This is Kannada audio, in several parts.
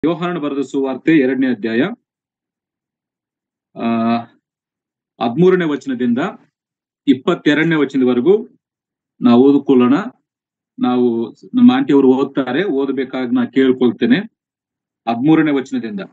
ಯೋಹಾನ ಬರೆದ ಸುವಾರ್ತೆ ಎರಡನೇ ಅಧ್ಯಾಯ ಆ ಹದ್ಮೂರನೇ ವಚನದಿಂದ ಇಪ್ಪತ್ತೆರಡನೇ ವಚನದವರೆಗೂ ನಾವು ಓದಿಕೊಳ್ಳೋಣ ನಾವು ನಮ್ಮ ಆಂಟಿ ಅವರು ಓದ್ತಾರೆ ಓದಬೇಕಾಗಿ ನಾ ಕೇಳ್ಕೊಳ್ತೇನೆ ಹದ್ಮೂರನೇ ವಚನದಿಂದ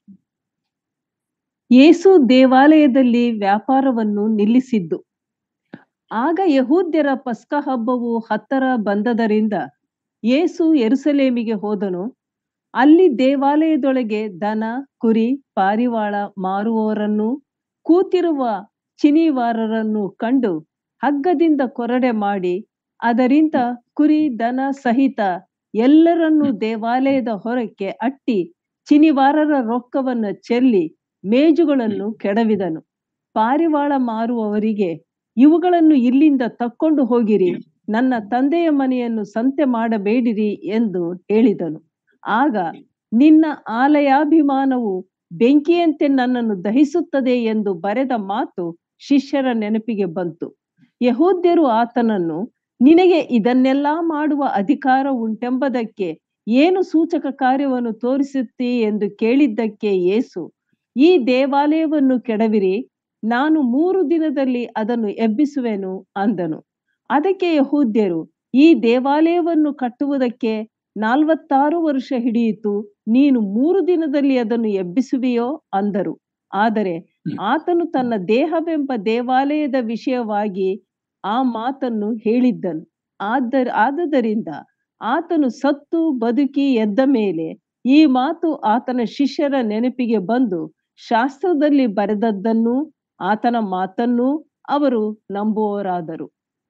ಯೇಸು ದೇವಾಲಯದಲ್ಲಿ ವ್ಯಾಪಾರವನ್ನು ನಿಲ್ಲಿಸಿದ್ದು ಆಗ ಯಹೂದ್ಯರ ಪಸ್ಕ ಹಬ್ಬವು ಹತ್ತರ ಬಂದದರಿಂದ ಯೇಸು ಎರುಸಲೇಮಿಗೆ ಹೋದನು ಅಲ್ಲಿ ದೇವಾಲಯದೊಳಗೆ ದನ ಕುರಿ ಪಾರಿವಾಳ ಮಾರುವವರನ್ನು ಕೂತಿರುವ ಚಿನಿವಾರರನ್ನು ಕಂಡು ಹಗ್ಗದಿಂದ ಕೊರಡೆ ಮಾಡಿ ಅದರಿಂದ ಕುರಿ ದನ ಸಹಿತ ಎಲ್ಲರನ್ನೂ ದೇವಾಲಯದ ಹೊರಕ್ಕೆ ಅಟ್ಟಿ ಚಿನಿವಾರರ ರೊಕ್ಕವನ್ನು ಚೆಲ್ಲಿ ಮೇಜುಗಳನ್ನು ಕೆಡವಿದನು ಪಾರಿವಾಳ ಮಾರುವವರಿಗೆ ಇವುಗಳನ್ನು ಇಲ್ಲಿಂದ ತಕ್ಕೊಂಡು ಹೋಗಿರಿ ನನ್ನ ತಂದೆಯ ಮನೆಯನ್ನು ಸಂತೆ ಮಾಡಬೇಡಿರಿ ಎಂದು ಹೇಳಿದನು ಆಗ ನಿನ್ನ ಆಲಯಾಭಿಮಾನವು ಬೆಂಕಿಯಂತೆ ನನ್ನನ್ನು ದಹಿಸುತ್ತದೆ ಎಂದು ಬರೆದ ಮಾತು ಶಿಷ್ಯರ ನೆನಪಿಗೆ ಬಂತು ಯಹೂದ್ಯರು ಆತನನ್ನು ನಿನಗೆ ಇದನ್ನೆಲ್ಲಾ ಮಾಡುವ ಅಧಿಕಾರ ಉಂಟೆಂಬುದಕ್ಕೆ ಏನು ಸೂಚಕ ಕಾರ್ಯವನ್ನು ತೋರಿಸುತ್ತೀ ಎಂದು ಕೇಳಿದ್ದಕ್ಕೆ ಯೇಸು ಈ ದೇವಾಲಯವನ್ನು ಕೆಡವಿರಿ ನಾನು ಮೂರು ದಿನದಲ್ಲಿ ಅದನ್ನು ಎಬ್ಬಿಸುವೆನು ಅಂದನು ಅದಕ್ಕೆ ಯಹೂದ್ಯರು ಈ ದೇವಾಲಯವನ್ನು ಕಟ್ಟುವುದಕ್ಕೆ ನಾಲ್ವತ್ತಾರು ವರ್ಷ ಹಿಡಿಯಿತು ನೀನು ಮೂರು ದಿನದಲ್ಲಿ ಅದನ್ನು ಎಬ್ಬಿಸುವೆಯೋ ಅಂದರು ಆದರೆ ಆತನು ತನ್ನ ದೇಹವೆಂಬ ದೇವಾಲಯದ ವಿಷಯವಾಗಿ ಆ ಮಾತನ್ನು ಹೇಳಿದ್ದನು ಆದ ಆದುದರಿಂದ ಆತನು ಸತ್ತು ಬದುಕಿ ಎದ್ದ ಮೇಲೆ ಈ ಮಾತು ಆತನ ಶಿಷ್ಯರ ನೆನಪಿಗೆ ಬಂದು ಶಾಸ್ತ್ರದಲ್ಲಿ ಬರೆದದ್ದನ್ನು ಆತನ ಮಾತನ್ನು ಅವರು ನಂಬುವವರಾದರು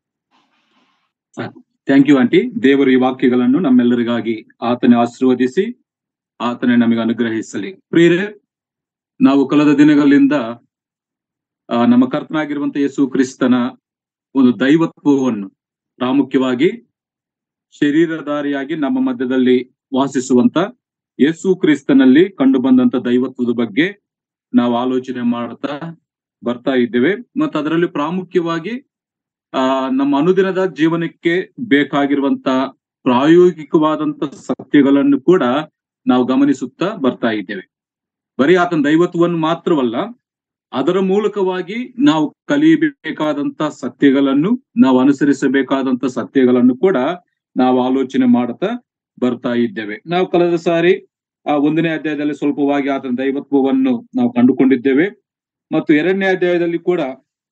ಥ್ಯಾಂಕ್ ಯು ಆಂಟಿ ದೇವರು ಈ ವಾಕ್ಯಗಳನ್ನು ನಮ್ಮೆಲ್ಲರಿಗಾಗಿ ಆತನೇ ಆಶೀರ್ವದಿಸಿ ಆತನೇ ನಮಗೆ ಅನುಗ್ರಹಿಸಲಿ ಪ್ರಿಯರೇ ನಾವು ಕಳೆದ ದಿನಗಳಿಂದ ಆ, ನಮ್ಮ ಕರ್ತನಾಗಿರುವಂತ ಯೇಸು ಕ್ರಿಸ್ತನ ಒಂದು ದೈವತ್ವವನ್ನು ಪ್ರಾಮುಖ್ಯವಾಗಿ ಶರೀರಧಾರಿಯಾಗಿ ನಮ್ಮ ಮಧ್ಯದಲ್ಲಿ ವಾಸಿಸುವಂತ ಯೇಸು ಕ್ರಿಸ್ತನಲ್ಲಿ ಕಂಡು ಬಂದಂತ ದೈವತ್ವದ ಬಗ್ಗೆ ನಾವು ಆಲೋಚನೆ ಮಾಡ್ತಾ ಬರ್ತಾ ಇದ್ದೇವೆ ಮತ್ತು ಅದರಲ್ಲಿ ಪ್ರಾಮುಖ್ಯವಾಗಿ ಆ ನಮ್ಮ ಅನುದಿನದ ಜೀವನಕ್ಕೆ ಬೇಕಾಗಿರುವಂತ ಪ್ರಾಯೋಗಿಕವಾದಂತ ಸತ್ಯಗಳನ್ನು ಕೂಡ ನಾವು ಗಮನಿಸುತ್ತಾ ಬರ್ತಾ ಇದ್ದೇವೆ ಬರೀ ಆತನ ದೈವತ್ವವನ್ನು ಮಾತ್ರವಲ್ಲ ಅದರ ಮೂಲಕವಾಗಿ ನಾವು ಕಲಿಯಬೇಕಾದಂತ ಸತ್ಯಗಳನ್ನು ನಾವು ಅನುಸರಿಸಬೇಕಾದಂತ ಸತ್ಯಗಳನ್ನು ಕೂಡ ನಾವು ಆಲೋಚನೆ ಮಾಡುತ್ತಾ ಬರ್ತಾ ಇದ್ದೇವೆ ನಾವು ಕಳೆದ ಸಾರಿ ಆ ಒಂದನೇ ಅಧ್ಯಾಯದಲ್ಲಿ ಸ್ವಲ್ಪವಾಗಿ ಆತನ ದೈವತ್ವವನ್ನು ನಾವು ಕಂಡುಕೊಂಡಿದ್ದೇವೆ ಮತ್ತು ಎರಡನೇ ಅಧ್ಯಾಯದಲ್ಲಿ ಕೂಡ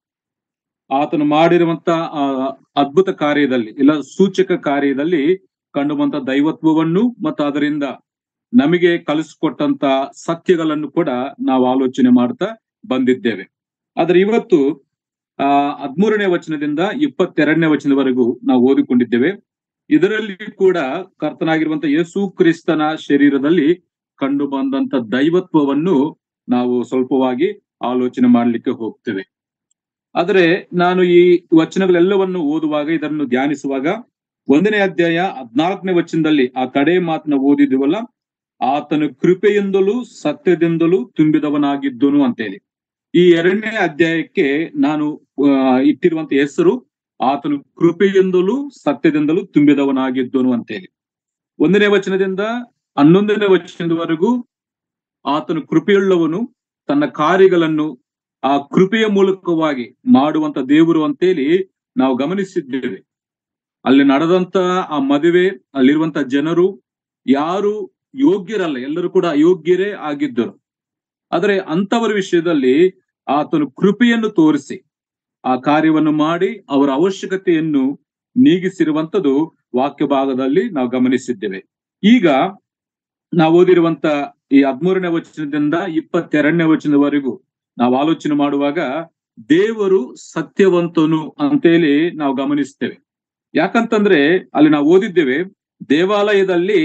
ಆತನು ಮಾಡಿರುವಂತ ಆ ಅದ್ಭುತ ಕಾರ್ಯದಲ್ಲಿ ಇಲ್ಲ ಸೂಚಕ ಕಾರ್ಯದಲ್ಲಿ ಕಂಡುಬಂತ ದೈವತ್ವವನ್ನು ಮತ್ತು ಅದರಿಂದ ನಮಗೆ ಕಲಿಸಿಕೊಟ್ಟಂತ ಸತ್ಯಗಳನ್ನು ಕೂಡ ನಾವು ಆಲೋಚನೆ ಮಾಡ್ತಾ ಬಂದಿದ್ದೇವೆ ಆದ್ರೆ ಇವತ್ತು ಆ ಹದ್ಮೂರನೇ ವಚನದಿಂದ ಇಪ್ಪತ್ತೆರಡನೇ ವಚನದವರೆಗೂ ನಾವು ಓದಿಕೊಂಡಿದ್ದೇವೆ ಇದರಲ್ಲಿ ಕೂಡ ಕರ್ತನಾಗಿರುವಂತ ಯೇಸು ಕ್ರಿಸ್ತನ ಶರೀರದಲ್ಲಿ ಕಂಡು ಬಂದಂತ ದೈವತ್ವವನ್ನು ನಾವು ಸ್ವಲ್ಪವಾಗಿ ಆಲೋಚನೆ ಮಾಡ್ಲಿಕ್ಕೆ ಹೋಗ್ತೇವೆ ಆದ್ರೆ ನಾನು ಈ ವಚನಗಳೆಲ್ಲವನ್ನು ಓದುವಾಗ ಇದನ್ನು ಧ್ಯಾನಿಸುವಾಗ ಒಂದನೇ ಅಧ್ಯಾಯ ಹದ್ನಾಲ್ಕನೇ ವಚನದಲ್ಲಿ ಆ ಕಡೆ ಮಾತನ್ನ ಓದಿದ್ವಲ್ಲ ಆತನು ಕೃಪೆಯಿಂದಲೂ ಸತ್ಯದಿಂದಲೂ ತುಂಬಿದವನಾಗಿದ್ದನು ಅಂತೇಳಿ ಈ ಎರಡನೇ ಅಧ್ಯಾಯಕ್ಕೆ ನಾನು ಆ, ಇಟ್ಟಿರುವಂತ ಹೆಸರು ಆತನು ಕೃಪೆಯಿಂದಲೂ ಸತ್ಯದಿಂದಲೂ ತುಂಬಿದವನಾಗಿದ್ದನು ಅಂತೇಳಿ ಒಂದನೇ ವಚನದಿಂದ ಹನ್ನೊಂದನೇ ವಚನದವರೆಗೂ ಆತನು ಕೃಪೆಯುಳ್ಳವನು ತನ್ನ ಕಾರ್ಯಗಳನ್ನು ಆ ಕೃಪೆಯ ಮೂಲಕವಾಗಿ ಮಾಡುವಂತ ದೇವರು ಅಂತೇಳಿ ನಾವು ಗಮನಿಸಿದ್ದೇವೆ ಅಲ್ಲಿ ನಡೆದಂತ ಆ ಮದುವೆ ಅಲ್ಲಿರುವಂತ ಜನರು ಯಾರು ಯೋಗ್ಯರಲ್ಲ ಎಲ್ಲರೂ ಕೂಡ ಅಯೋಗ್ಯರೇ ಆಗಿದ್ದರು ಆದರೆ ಅಂತವರ ವಿಷಯದಲ್ಲಿ ಆತನು ಕೃಪೆಯನ್ನು ತೋರಿಸಿ ಆ ಕಾರ್ಯವನ್ನು ಮಾಡಿ ಅವರ ಅವಶ್ಯಕತೆಯನ್ನು ನೀಗಿಸಿರುವಂತದ್ದು ವಾಕ್ಯ ಭಾಗದಲ್ಲಿ ನಾವು ಗಮನಿಸಿದ್ದೇವೆ ಈಗ ನಾವು ಓದಿರುವಂತ ಈ ಹದ್ಮೂರನೇ ವಚನದಿಂದ ಇಪ್ಪತ್ತೆರಡನೇ ವಚನದವರೆಗೂ ನಾವು ಆಲೋಚನೆ ಮಾಡುವಾಗ ದೇವರು ಸತ್ಯವಂತನು ಅಂತೇಳಿ ನಾವು ಗಮನಿಸ್ತೇವೆ ಯಾಕಂತಂದ್ರೆ ಅಲ್ಲಿ ನಾವು ಓದಿದ್ದೇವೆ ದೇವಾಲಯದಲ್ಲಿ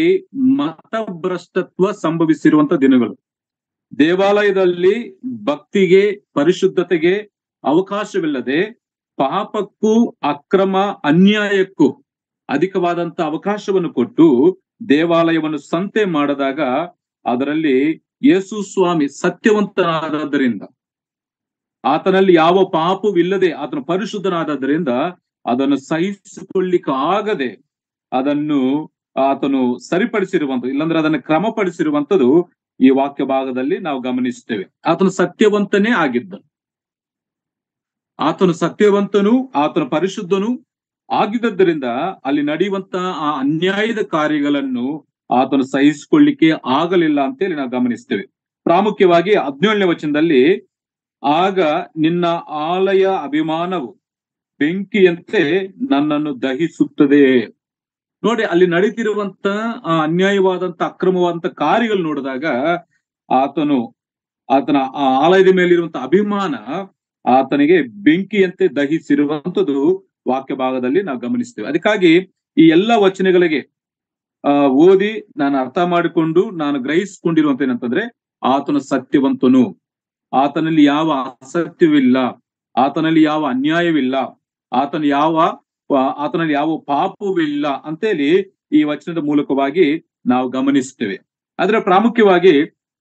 ಮತಭ್ರಷ್ಟತ್ವ ಸಂಭವಿಸಿರುವಂತ ದಿನಗಳು ದೇವಾಲಯದಲ್ಲಿ ಭಕ್ತಿಗೆ ಪರಿಶುದ್ಧತೆಗೆ ಅವಕಾಶವಿಲ್ಲದೆ ಪಾಪಕ್ಕೂ ಅಕ್ರಮ ಅನ್ಯಾಯಕ್ಕೂ ಅಧಿಕವಾದಂತ ಅವಕಾಶವನ್ನು ಕೊಟ್ಟು ದೇವಾಲಯವನ್ನು ಸಂತೆ ಮಾಡಿದಾಗ ಅದರಲ್ಲಿ ಯೇಸು ಸ್ವಾಮಿ ಸತ್ಯವಂತನಾದದ್ದರಿಂದ ಆತನಲ್ಲಿ ಯಾವ ಪಾಪವಿಲ್ಲದೆ ಆತನ ಪರಿಶುದ್ಧನಾದದ್ದರಿಂದ ಅದನ್ನು ಸಹಿಸಿಕೊಳ್ಳಿಕ್ಕೆ ಆಗದೆ ಅದನ್ನು ಆತನು ಸರಿಪಡಿಸಿರುವಂತ ಇಲ್ಲಾಂದ್ರೆ ಅದನ್ನ ಕ್ರಮಪಡಿಸಿರುವಂತದ್ದು ಈ ವಾಕ್ಯ ಭಾಗದಲ್ಲಿ ನಾವು ಗಮನಿಸ್ತೇವೆ ಆತನು ಸತ್ಯವಂತನೇ ಆಗಿದ್ದ ಆತನು ಸತ್ಯವಂತನು ಆತನು ಪರಿಶುದ್ಧನು ಆಗಿದ್ದರಿಂದ ಅಲ್ಲಿ ನಡೆಯುವಂತ ಆ ಅನ್ಯಾಯದ ಕಾರ್ಯಗಳನ್ನು ಆತನು ಸಹಿಸಿಕೊಳ್ಳಿಕ್ಕೆ ಆಗಲಿಲ್ಲ ಅಂತೇಳಿ ನಾವು ಗಮನಿಸ್ತೇವೆ ಪ್ರಾಮುಖ್ಯವಾಗಿ ಹದಿನೇಳನೇ ವಚನದಲ್ಲಿ ಆಗ ನಿನ್ನ ಆಲಯ ಅಭಿಮಾನವು ಬೆಂಕಿಯಂತೆ ನನ್ನನ್ನು ದಹಿಸುತ್ತದೆ ನೋಡಿ ಅಲ್ಲಿ ನಡೀತಿರುವಂತ ಆ ಅನ್ಯಾಯವಾದಂತ ಅಕ್ರಮವಾದಂತ ಕಾರ್ಯಗಳು ನೋಡಿದಾಗ ಆತನು ಆತನ ಆ ಆಲಯದ ಮೇಲಿರುವಂತ ಅಭಿಮಾನ ಆತನಿಗೆ ಬೆಂಕಿಯಂತೆ ದಹಿಸಿರುವಂತದ್ದು ವಾಕ್ಯ ಭಾಗದಲ್ಲಿ ನಾವು ಗಮನಿಸ್ತೇವೆ ಅದಕ್ಕಾಗಿ ಈ ಎಲ್ಲ ವಚನಗಳಿಗೆ ಆ ಓದಿ ನಾನು ಅರ್ಥ ಮಾಡಿಕೊಂಡು ನಾನು ಗ್ರಹಿಸಿಕೊಂಡಿರುವಂತ ಏನಂತಂದ್ರೆ ಆತನು ಸತ್ಯವಂತನು ಆತನಲ್ಲಿ ಯಾವ ಅಸತ್ಯವಿಲ್ಲ ಆತನಲ್ಲಿ ಯಾವ ಅನ್ಯಾಯವಿಲ್ಲ ಆತನ ಯಾವ ಆತನಲ್ಲಿ ಯಾವ ಪಾಪವಿಲ್ಲ ಅಂತೇಳಿ ಈ ವಚನದ ಮೂಲಕವಾಗಿ ನಾವು ಗಮನಿಸ್ತೇವೆ ಆದ್ರೆ ಪ್ರಾಮುಖ್ಯವಾಗಿ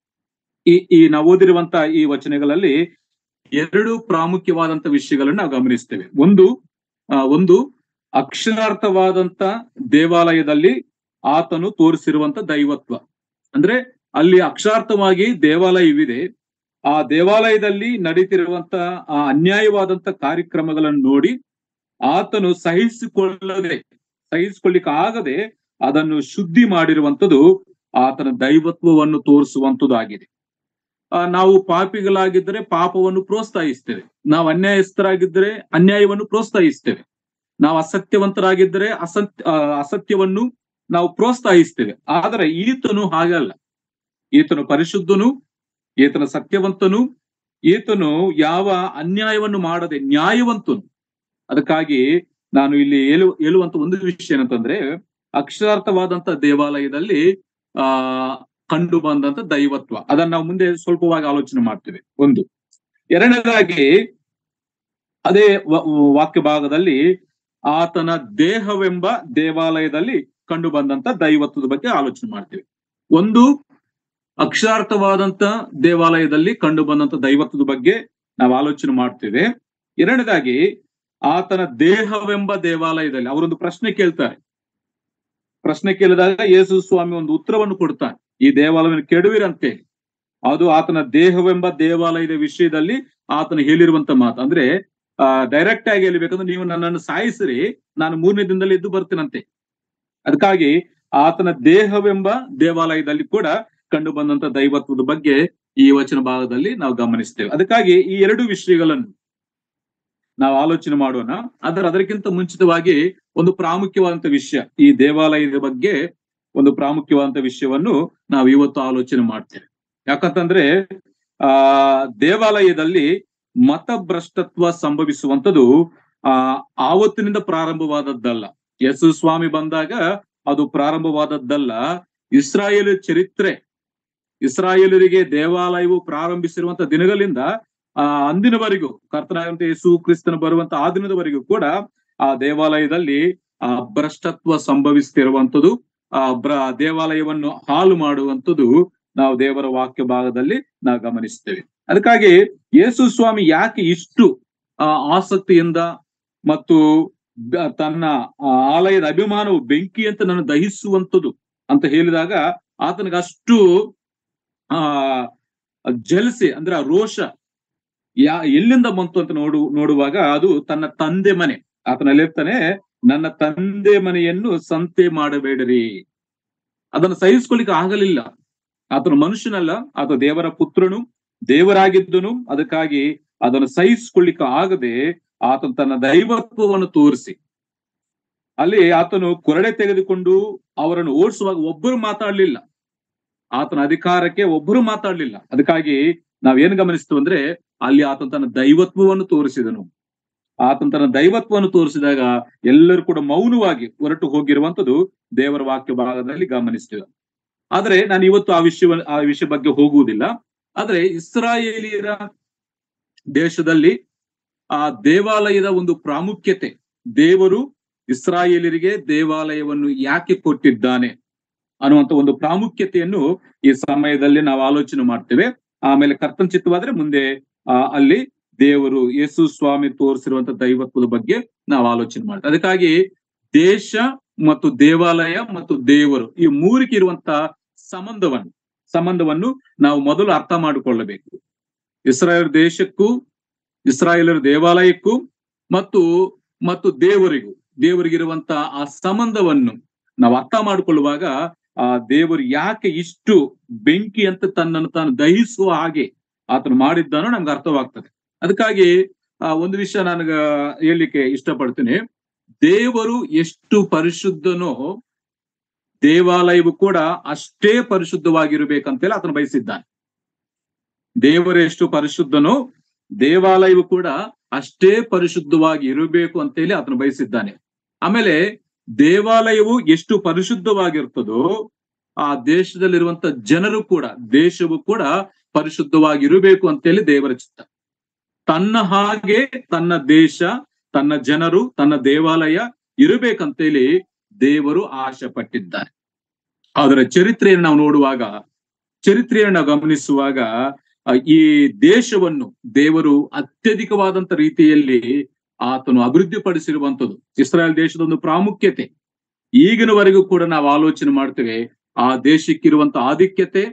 ಈ ಈ ನಾವು ಓದಿರುವಂತ ಈ ವಚನಗಳಲ್ಲಿ ಎರಡು ಪ್ರಾಮುಖ್ಯವಾದಂತ ವಿಷಯಗಳನ್ನು ನಾವು ಗಮನಿಸ್ತೇವೆ ಒಂದು ಆ ಒಂದು ಅಕ್ಷರಾರ್ಥವಾದಂತ ದೇವಾಲಯದಲ್ಲಿ ಆತನು ತೋರಿಸಿರುವಂತ ದೈವತ್ವ ಅಂದ್ರೆ ಅಲ್ಲಿ ಅಕ್ಷಾರ್ಥವಾಗಿ ದೇವಾಲಯವಿದೆ ಆ ದೇವಾಲಯದಲ್ಲಿ ನಡೀತಿರುವಂತ ಆ ಅನ್ಯಾಯವಾದಂತ ಕಾರ್ಯಕ್ರಮಗಳನ್ನು ನೋಡಿ ಆತನು ಸಹಿಸಿಕೊಳ್ಳದೆ ಸಹಿಸಿಕೊಳ್ಳಿಕ್ಕೆ ಆಗದೆ ಅದನ್ನು ಶುದ್ಧಿ ಮಾಡಿರುವಂತದ್ದು ಆತನ ದೈವತ್ವವನ್ನು ತೋರಿಸುವಂತದ್ದು ಆಗಿದೆ ಆ ನಾವು ಪಾಪಿಗಳಾಗಿದ್ದರೆ ಪಾಪವನ್ನು ಪ್ರೋತ್ಸಾಹಿಸ್ತೇವೆ ನಾವು ಅನ್ಯಾಯಸ್ಥರಾಗಿದ್ದರೆ ಅನ್ಯಾಯವನ್ನು ಪ್ರೋತ್ಸಾಹಿಸ್ತೇವೆ ನಾವು ಅಸತ್ಯವಂತರಾಗಿದ್ದರೆ ಅಸತ್ಯ ಅಸತ್ಯವನ್ನು ನಾವು ಪ್ರೋತ್ಸಾಹಿಸ್ತೇವೆ ಆದರೆ ಈತನು ಹಾಗಲ್ಲ ಈತನು ಪರಿಶುದ್ಧನು ಈತನ ಸತ್ಯವಂತನು ಈತನು ಯಾವ ಅನ್ಯಾಯವನ್ನು ಮಾಡದೆ ನ್ಯಾಯವಂತನು ಅದಕ್ಕಾಗಿ ನಾನು ಇಲ್ಲಿ ಹೇಳು ಹೇಳುವಂತ ಒಂದು ವಿಷಯ ಏನಂತಂದ್ರೆ ಅಕ್ಷರಾರ್ಥವಾದಂತ ದೇವಾಲಯದಲ್ಲಿ ಆ ಕಂಡು ಬಂದಂತ ದೈವತ್ವ ಅದನ್ನ ನಾವು ಮುಂದೆ ಸ್ವಲ್ಪವಾಗಿ ಆಲೋಚನೆ ಮಾಡ್ತೇವೆ ಒಂದು ಎರಡನೇದಾಗಿ ಅದೇ ವಾಕ್ಯ ಭಾಗದಲ್ಲಿ ಆತನ ದೇಹವೆಂಬ ದೇವಾಲಯದಲ್ಲಿ ಕಂಡು ಬಂದಂತ ದೈವತ್ವದ ಬಗ್ಗೆ ಆಲೋಚನೆ ಮಾಡ್ತೇವೆ ಒಂದು ಅಕ್ಷರಾರ್ಥವಾದಂತ ದೇವಾಲಯದಲ್ಲಿ ಕಂಡು ಬಂದಂತ ದೈವತ್ವದ ಬಗ್ಗೆ ನಾವು ಆಲೋಚನೆ ಮಾಡ್ತೇವೆ ಎರಡನೇದಾಗಿ ಆತನ ದೇಹವೆಂಬ ದೇವಾಲಯದಲ್ಲಿ ಅವರೊಂದು ಪ್ರಶ್ನೆ ಕೇಳ್ತಾರೆ ಪ್ರಶ್ನೆ ಕೇಳಿದಾಗ ಯೇಸು ಸ್ವಾಮಿ ಒಂದು ಉತ್ತರವನ್ನು ಕೊಡ್ತಾನೆ ಈ ದೇವಾಲಯವನ್ನು ಕೆಡುವಿರಂತೆ ಅದು ಆತನ ದೇಹವೆಂಬ ದೇವಾಲಯದ ವಿಷಯದಲ್ಲಿ ಆತನ ಹೇಳಿರುವಂತ ಮಾತು ಅಂದ್ರೆ ಆ ಡೈರೆಕ್ಟ್ ಆಗಿ ಹೇಳ್ಬೇಕಂದ್ರೆ ನೀವು ನನ್ನನ್ನು ಸಾಯಿಸಿರಿ ನಾನು ಮೂರನೇ ದಿನದಲ್ಲಿ ಎದ್ದು ಬರ್ತೀನಂತೆ ಅದಕ್ಕಾಗಿ ಆತನ ದೇಹವೆಂಬ ದೇವಾಲಯದಲ್ಲಿ ಕೂಡ ಕಂಡು ಬಂದಂತ ದೈವತ್ವದ ಬಗ್ಗೆ ಈ ವಚನ ಭಾಗದಲ್ಲಿ ನಾವು ಗಮನಿಸ್ತೇವೆ ಅದಕ್ಕಾಗಿ ಈ ಎರಡು ವಿಷಯಗಳನ್ನು ನಾವು ಆಲೋಚನೆ ಮಾಡೋಣ ಅದರ ಅದಕ್ಕಿಂತ ಮುಂಚಿತವಾಗಿ ಒಂದು ಪ್ರಾಮುಖ್ಯವಾದಂತ ವಿಷಯ ಈ ದೇವಾಲಯದ ಬಗ್ಗೆ ಒಂದು ಪ್ರಾಮುಖ್ಯವಾದಂತ ವಿಷಯವನ್ನು ನಾವು ಇವತ್ತು ಆಲೋಚನೆ ಮಾಡ್ತೇವೆ ಯಾಕಂತಂದ್ರೆ ಆ ದೇವಾಲಯದಲ್ಲಿ ಮತಭ್ರಷ್ಟತ್ವ ಸಂಭವಿಸುವಂತದ್ದು ಆ ಆವತ್ತಿನಿಂದ ಪ್ರಾರಂಭವಾದದ್ದಲ್ಲ ಯೇಸು ಸ್ವಾಮಿ ಬಂದಾಗ ಅದು ಪ್ರಾರಂಭವಾದದ್ದಲ್ಲ ಇಸ್ರಾಯೇಲ್ ಚರಿತ್ರೆ ಇಸ್ರಾಯೇಲರಿಗೆ ದೇವಾಲಯವು ಪ್ರಾರಂಭಿಸಿರುವಂತ ದಿನಗಳಿಂದ ಆ ಅಂದಿನವರೆಗೂ ಕರ್ತನಾದಂತ ಯೇಸು ಕ್ರಿಸ್ತನ ಬರುವಂತ ಆ ದಿನದವರೆಗೂ ಕೂಡ ಆ ದೇವಾಲಯದಲ್ಲಿ ಆ ಭ್ರಷ್ಟತ್ವ ಸಂಭವಿಸ್ತಿರುವಂತದ್ದು ಆ ಬ್ರ ದೇವಾಲಯವನ್ನು ಹಾಳು ಮಾಡುವಂಥದ್ದು ನಾವು ದೇವರ ವಾಕ್ಯ ಭಾಗದಲ್ಲಿ ನಾವು ಗಮನಿಸ್ತೇವೆ ಅದಕ್ಕಾಗಿ ಯೇಸು ಸ್ವಾಮಿ ಯಾಕೆ ಇಷ್ಟು ಆ ಆಸಕ್ತಿಯಿಂದ ಮತ್ತು ತನ್ನ ಆಲಯದ ಅಭಿಮಾನವು ಬೆಂಕಿ ಅಂತ ನನ್ನ ದಹಿಸುವಂಥದ್ದು ಅಂತ ಹೇಳಿದಾಗ ಆತನಿಗೆ ಅಷ್ಟು ಆ ಜಲಸೆ ಅಂದ್ರೆ ಆ ರೋಷ ಯಾ ಎಲ್ಲಿಂದ ಬಂತು ಅಂತ ನೋಡು ನೋಡುವಾಗ ಅದು ತನ್ನ ತಂದೆ ಮನೆ ಆತನಲ್ಲಿ ಇರ್ತಾನೆ ನನ್ನ ತಂದೆ ಮನೆಯನ್ನು ಸಂತೆ ಮಾಡಬೇಡರಿ ಅದನ್ನು ಸಹಿಸ್ಕೊಳ್ಳಿಕ್ಕೆ ಆಗಲಿಲ್ಲ ಆತನು ಮನುಷ್ಯನಲ್ಲ ಆತ ದೇವರ ಪುತ್ರನು ದೇವರಾಗಿದ್ದನು ಅದಕ್ಕಾಗಿ ಅದನ್ನು ಸಹಿಸ್ಕೊಳ್ಳಿಕ್ಕೆ ಆಗದೆ ಆತನು ತನ್ನ ದೈವತ್ವವನ್ನು ತೋರಿಸಿ ಅಲ್ಲಿ ಆತನು ಕೊರಡೆ ತೆಗೆದುಕೊಂಡು ಅವರನ್ನು ಓಡಿಸುವಾಗ ಒಬ್ಬರು ಮಾತಾಡ್ಲಿಲ್ಲ ಆತನ ಅಧಿಕಾರಕ್ಕೆ ಒಬ್ಬರು ಮಾತಾಡ್ಲಿಲ್ಲ ಅದಕ್ಕಾಗಿ ನಾವೇನು ಗಮನಿಸ್ತು ಅಂದ್ರೆ ಅಲ್ಲಿ ಆತನ ತನ್ನ ದೈವತ್ವವನ್ನು ತೋರಿಸಿದನು ಆತನ ತನ್ನ ದೈವತ್ವವನ್ನು ತೋರಿಸಿದಾಗ ಎಲ್ಲರೂ ಕೂಡ ಮೌನವಾಗಿ ಹೊರಟು ಹೋಗಿರುವಂತದ್ದು ದೇವರ ವಾಕ್ಯ ಭಾಗದಲ್ಲಿ ಗಮನಿಸ್ತೇವೆ ಆದ್ರೆ ನಾನು ಇವತ್ತು ಆ ವಿಷಯ ಆ ವಿಷಯ ಬಗ್ಗೆ ಹೋಗುವುದಿಲ್ಲ ಆದ್ರೆ ಇಸ್ರಾಯೇಲಿಯರ ದೇಶದಲ್ಲಿ ಆ ದೇವಾಲಯದ ಒಂದು ಪ್ರಾಮುಖ್ಯತೆ ದೇವರು ಇಸ್ರಾಯೇಲರಿಗೆ ದೇವಾಲಯವನ್ನು ಯಾಕೆ ಕೊಟ್ಟಿದ್ದಾನೆ ಅನ್ನುವಂತ ಒಂದು ಪ್ರಾಮುಖ್ಯತೆಯನ್ನು ಈ ಸಮಯದಲ್ಲಿ ನಾವು ಆಲೋಚನೆ ಮಾಡ್ತೇವೆ ಆಮೇಲೆ ಕರ್ತನ್ ಚಿತ್ತವಾದ್ರೆ ಮುಂದೆ ಆ ಅಲ್ಲಿ ದೇವರು ಯೇಸು ಸ್ವಾಮಿ ತೋರಿಸಿರುವಂತ ದೈವತ್ವದ ಬಗ್ಗೆ ನಾವು ಆಲೋಚನೆ ಮಾಡ್ತೇವೆ ಅದಕ್ಕಾಗಿ ದೇಶ ಮತ್ತು ದೇವಾಲಯ ಮತ್ತು ದೇವರು ಈ ಮೂರಿಗೆ ಇರುವಂತ ಸಂಬಂಧವನ್ನು ಸಂಬಂಧವನ್ನು ನಾವು ಮೊದಲು ಅರ್ಥ ಮಾಡಿಕೊಳ್ಳಬೇಕು ಇಸ್ರಾಯೇಲ್ ದೇಶಕ್ಕೂ ಇಸ್ರಾಯೇಲರ ದೇವಾಲಯಕ್ಕೂ ಮತ್ತು ಮತ್ತು ದೇವರಿಗೂ ದೇವರಿಗಿರುವಂತ ಆ ಸಂಬಂಧವನ್ನು ನಾವು ಅರ್ಥ ಮಾಡಿಕೊಳ್ಳುವಾಗ ಆ ದೇವರು ಯಾಕೆ ಇಷ್ಟು ಬೆಂಕಿ ಅಂತ ತನ್ನನ್ನು ತಾನು ದಹಿಸುವ ಹಾಗೆ ಆತನು ಮಾಡಿದ್ದಾನೋ ನಮ್ಗೆ ಅರ್ಥವಾಗ್ತದೆ ಅದಕ್ಕಾಗಿ ಆ ಒಂದು ವಿಷಯ ನನಗ ಹೇಳಲಿಕ್ಕೆ ಇಷ್ಟಪಡ್ತೀನಿ ದೇವರು ಎಷ್ಟು ಪರಿಶುದ್ಧನೋ ದೇವಾಲಯವು ಕೂಡ ಅಷ್ಟೇ ಪರಿಶುದ್ಧವಾಗಿರ್ಬೇಕಂತೇಳಿ ಆತನು ಬಯಸಿದ್ದಾನೆ ದೇವರು ಎಷ್ಟು ಪರಿಶುದ್ಧನೋ ದೇವಾಲಯವು ಕೂಡ ಅಷ್ಟೇ ಪರಿಶುದ್ಧವಾಗಿ ಇರಬೇಕು ಅಂತೇಳಿ ಆತನು ಬಯಸಿದ್ದಾನೆ ಆಮೇಲೆ ದೇವಾಲಯವು ಎಷ್ಟು ಪರಿಶುದ್ಧವಾಗಿರ್ತದೋ ಆ ದೇಶದಲ್ಲಿರುವಂತ ಜನರು ಕೂಡ ದೇಶವು ಕೂಡ ಪರಿಶುದ್ಧವಾಗಿರಬೇಕು ಅಂತೇಳಿ ದೇವರ ಚಿತ್ತ ತನ್ನ ಹಾಗೆ ತನ್ನ ದೇಶ ತನ್ನ ಜನರು ತನ್ನ ದೇವಾಲಯ ಇರಬೇಕಂತೇಳಿ ದೇವರು ಆಶೆ ಪಟ್ಟಿದ್ದಾರೆ ಅದರ ಚರಿತ್ರೆಯನ್ನು ನಾವು ನೋಡುವಾಗ ಚರಿತ್ರೆಯನ್ನು ನಾವು ಗಮನಿಸುವಾಗ ಆ, ಈ ದೇಶವನ್ನು ದೇವರು ಅತ್ಯಧಿಕವಾದಂತ ರೀತಿಯಲ್ಲಿ ಆತನು ಅಭಿವೃದ್ಧಿಪಡಿಸಿರುವಂತದ್ದು ಇಸ್ರಾಯೇಲ್ ದೇಶದ ಒಂದು ಪ್ರಾಮುಖ್ಯತೆ ಈಗಿನವರೆಗೂ ಕೂಡ ನಾವು ಆಲೋಚನೆ ಮಾಡ್ತೇವೆ ಆ ದೇಶಕ್ಕಿರುವಂತ ಆಧಿಕ್ಯತೆ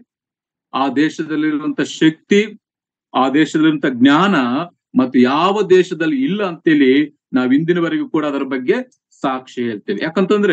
ಆ ದೇಶದಲ್ಲಿರುವಂತ ಶಕ್ತಿ ಆ ದೇಶದಲ್ಲಿರುವಂತ ಜ್ಞಾನ ಮತ್ತು ಯಾವ ದೇಶದಲ್ಲಿ ಇಲ್ಲ ಅಂತೇಳಿ ನಾವ್ ಇಂದಿನವರೆಗೂ ಕೂಡ ಅದರ ಬಗ್ಗೆ ಸಾಕ್ಷಿ ಹೇಳ್ತೇವೆ ಯಾಕಂತಂದ್ರೆ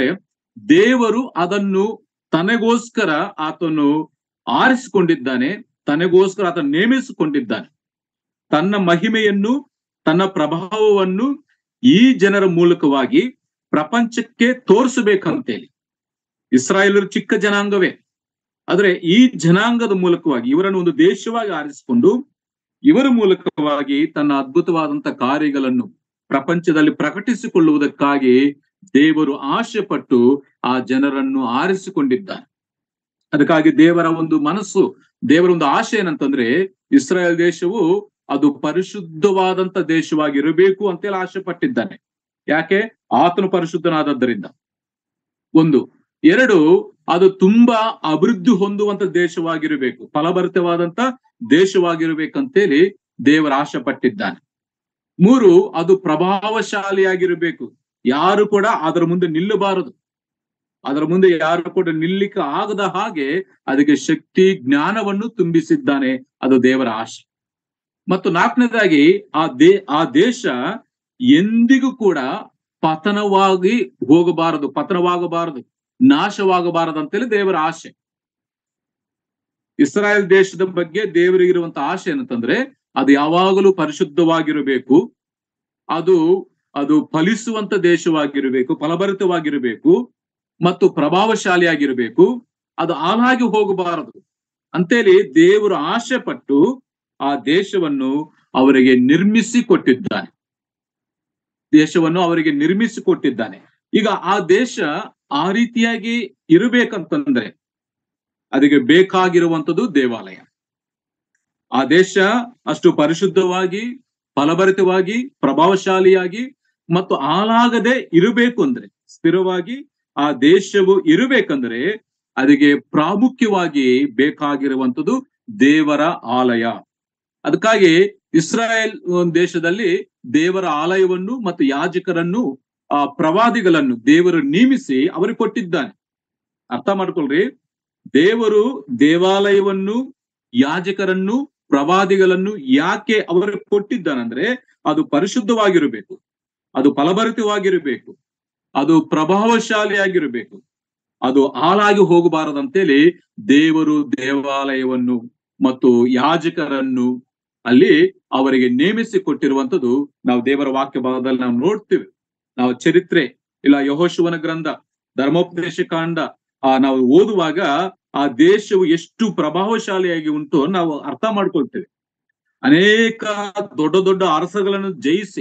ದೇವರು ಅದನ್ನು ತನಗೋಸ್ಕರ ಆತನು ಆರಿಸಿಕೊಂಡಿದ್ದಾನೆ ತನಗೋಸ್ಕರ ಆತನು ನೇಮಿಸಿಕೊಂಡಿದ್ದಾನೆ ತನ್ನ ಮಹಿಮೆಯನ್ನು ತನ್ನ ಪ್ರಭಾವವನ್ನು ಈ ಜನರ ಮೂಲಕವಾಗಿ ಪ್ರಪಂಚಕ್ಕೆ ತೋರಿಸಬೇಕಂತೇಳಿ ಇಸ್ರಾಯೇಲರು ಚಿಕ್ಕ ಜನಾಂಗವೇ ಆದ್ರೆ ಈ ಜನಾಂಗದ ಮೂಲಕವಾಗಿ ಇವರನ್ನು ಒಂದು ದೇಶವಾಗಿ ಆರಿಸಿಕೊಂಡು ಇವರ ಮೂಲಕವಾಗಿ ತನ್ನ ಅದ್ಭುತವಾದಂತ ಕಾರ್ಯಗಳನ್ನು ಪ್ರಪಂಚದಲ್ಲಿ ಪ್ರಕಟಿಸಿಕೊಳ್ಳುವುದಕ್ಕಾಗಿ ದೇವರು ಆಶೆ ಪಟ್ಟು ಆ ಜನರನ್ನು ಆರಿಸಿಕೊಂಡಿದ್ದಾನೆ ಅದಕ್ಕಾಗಿ ದೇವರ ಒಂದು ಮನಸ್ಸು ದೇವರ ಒಂದು ಆಶೆ ಏನಂತಂದ್ರೆ ಇಸ್ರಾಯೇಲ್ ದೇಶವು ಅದು ಪರಿಶುದ್ಧವಾದಂತ ದೇಶವಾಗಿರಬೇಕು ಅಂತೇಳಿ ಆಶೆ ಪಟ್ಟಿದ್ದಾನೆ ಯಾಕೆ ಆತನು ಪರಿಶುದ್ಧನಾದದ್ದರಿಂದ ಒಂದು ಎರಡು ಅದು ತುಂಬಾ ಅಭಿವೃದ್ಧಿ ಹೊಂದುವಂತ ದೇಶವಾಗಿರಬೇಕು ಫಲಭರಿತವಾದಂತ ದೇಶವಾಗಿರ್ಬೇಕಂತೇಳಿ ದೇವರ ಆಶೆ ಪಟ್ಟಿದ್ದಾನೆ ಮೂರು ಅದು ಪ್ರಭಾವಶಾಲಿಯಾಗಿರಬೇಕು ಯಾರು ಕೂಡ ಅದರ ಮುಂದೆ ನಿಲ್ಲಬಾರದು ಅದರ ಮುಂದೆ ಯಾರು ಕೂಡ ನಿಲ್ಲಿಕ್ಕೆ ಆಗದ ಹಾಗೆ ಅದಕ್ಕೆ ಶಕ್ತಿ ಜ್ಞಾನವನ್ನು ತುಂಬಿಸಿದ್ದಾನೆ ಅದು ದೇವರ ಆಶೆ ಮತ್ತು ನಾಲ್ಕನೇದಾಗಿ ಆ ದೇ ಆ ದೇಶ ಎಂದಿಗೂ ಕೂಡ ಪತನವಾಗಿ ಹೋಗಬಾರದು ಪತನವಾಗಬಾರದು ನಾಶವಾಗಬಾರದು ಅಂತೇಳಿ ದೇವರ ಆಶೆ ಇಸ್ರಾಯೇಲ್ ದೇಶದ ಬಗ್ಗೆ ದೇವರಿಗಿರುವಂತ ಆಶೆ ಏನಂತಂದ್ರೆ ಅದು ಯಾವಾಗಲೂ ಪರಿಶುದ್ಧವಾಗಿರಬೇಕು ಅದು ಅದು ಫಲಿಸುವಂತ ದೇಶವಾಗಿರಬೇಕು ಫಲಭರಿತವಾಗಿರಬೇಕು ಮತ್ತು ಪ್ರಭಾವಶಾಲಿಯಾಗಿರಬೇಕು ಅದು ಹಾಳಾಗಿ ಹೋಗಬಾರದು ಅಂತೇಳಿ ದೇವರು ಆಶೆ ಪಟ್ಟು ಆ ದೇಶವನ್ನು ಅವರಿಗೆ ನಿರ್ಮಿಸಿ ಕೊಟ್ಟಿದ್ದಾನೆ ದೇಶವನ್ನು ಅವರಿಗೆ ನಿರ್ಮಿಸಿ ಕೊಟ್ಟಿದ್ದಾನೆ ಈಗ ಆ ದೇಶ ಆ ರೀತಿಯಾಗಿ ಇರಬೇಕಂತಂದ್ರೆ ಅದಕ್ಕೆ ಬೇಕಾಗಿರುವಂತದ್ದು ದೇವಾಲಯ ಆ ದೇಶ ಅಷ್ಟು ಪರಿಶುದ್ಧವಾಗಿ ಫಲಭರಿತವಾಗಿ ಪ್ರಭಾವಶಾಲಿಯಾಗಿ ಮತ್ತು ಹಾಳಾಗದೆ ಇರಬೇಕು ಅಂದ್ರೆ ಸ್ಥಿರವಾಗಿ ಆ ದೇಶವು ಇರಬೇಕಂದ್ರೆ ಅದಕ್ಕೆ ಪ್ರಾಮುಖ್ಯವಾಗಿ ಬೇಕಾಗಿರುವಂತದ್ದು ದೇವರ ಆಲಯ ಅದಕ್ಕಾಗಿ ಇಸ್ರಾಯೇಲ್ ದೇಶದಲ್ಲಿ ದೇವರ ಆಲಯವನ್ನು ಮತ್ತು ಯಾಜಕರನ್ನು ಆ ಪ್ರವಾದಿಗಳನ್ನು ದೇವರು ನೇಮಿಸಿ ಅವರಿಗೆ ಕೊಟ್ಟಿದ್ದಾನೆ ಅರ್ಥ ಮಾಡ್ಕೊಳ್ರಿ ದೇವರು ದೇವಾಲಯವನ್ನು ಯಾಜಕರನ್ನು ಪ್ರವಾದಿಗಳನ್ನು ಯಾಕೆ ಅವರಿಗೆ ಕೊಟ್ಟಿದ್ದಾನಂದ್ರೆ ಅದು ಪರಿಶುದ್ಧವಾಗಿರಬೇಕು ಅದು ಫಲಭರಿತವಾಗಿರಬೇಕು ಅದು ಪ್ರಭಾವಶಾಲಿಯಾಗಿರಬೇಕು ಅದು ಹಾಳಾಗಿ ಹೋಗಬಾರದಂತೇಳಿ ದೇವರು ದೇವಾಲಯವನ್ನು ಮತ್ತು ಯಾಜಕರನ್ನು ಅಲ್ಲಿ ಅವರಿಗೆ ನೇಮಿಸಿ ಕೊಟ್ಟಿರುವಂತದ್ದು ನಾವು ದೇವರ ವಾಕ್ಯ ಭಾಗದಲ್ಲಿ ನಾವು ನೋಡ್ತೀವಿ ನಾವು ಚರಿತ್ರೆ ಇಲ್ಲ ಯಹೋಶುವನ ಗ್ರಂಥ ಧರ್ಮೋಪದೇಶ ಕಾಂಡ ಆ ನಾವು ಓದುವಾಗ ಆ ದೇಶವು ಎಷ್ಟು ಪ್ರಭಾವಶಾಲಿಯಾಗಿ ಉಂಟು ನಾವು ಅರ್ಥ ಮಾಡ್ಕೊಳ್ತೇವೆ ಅನೇಕ ದೊಡ್ಡ ದೊಡ್ಡ ಅರಸಗಳನ್ನು ಜಯಿಸಿ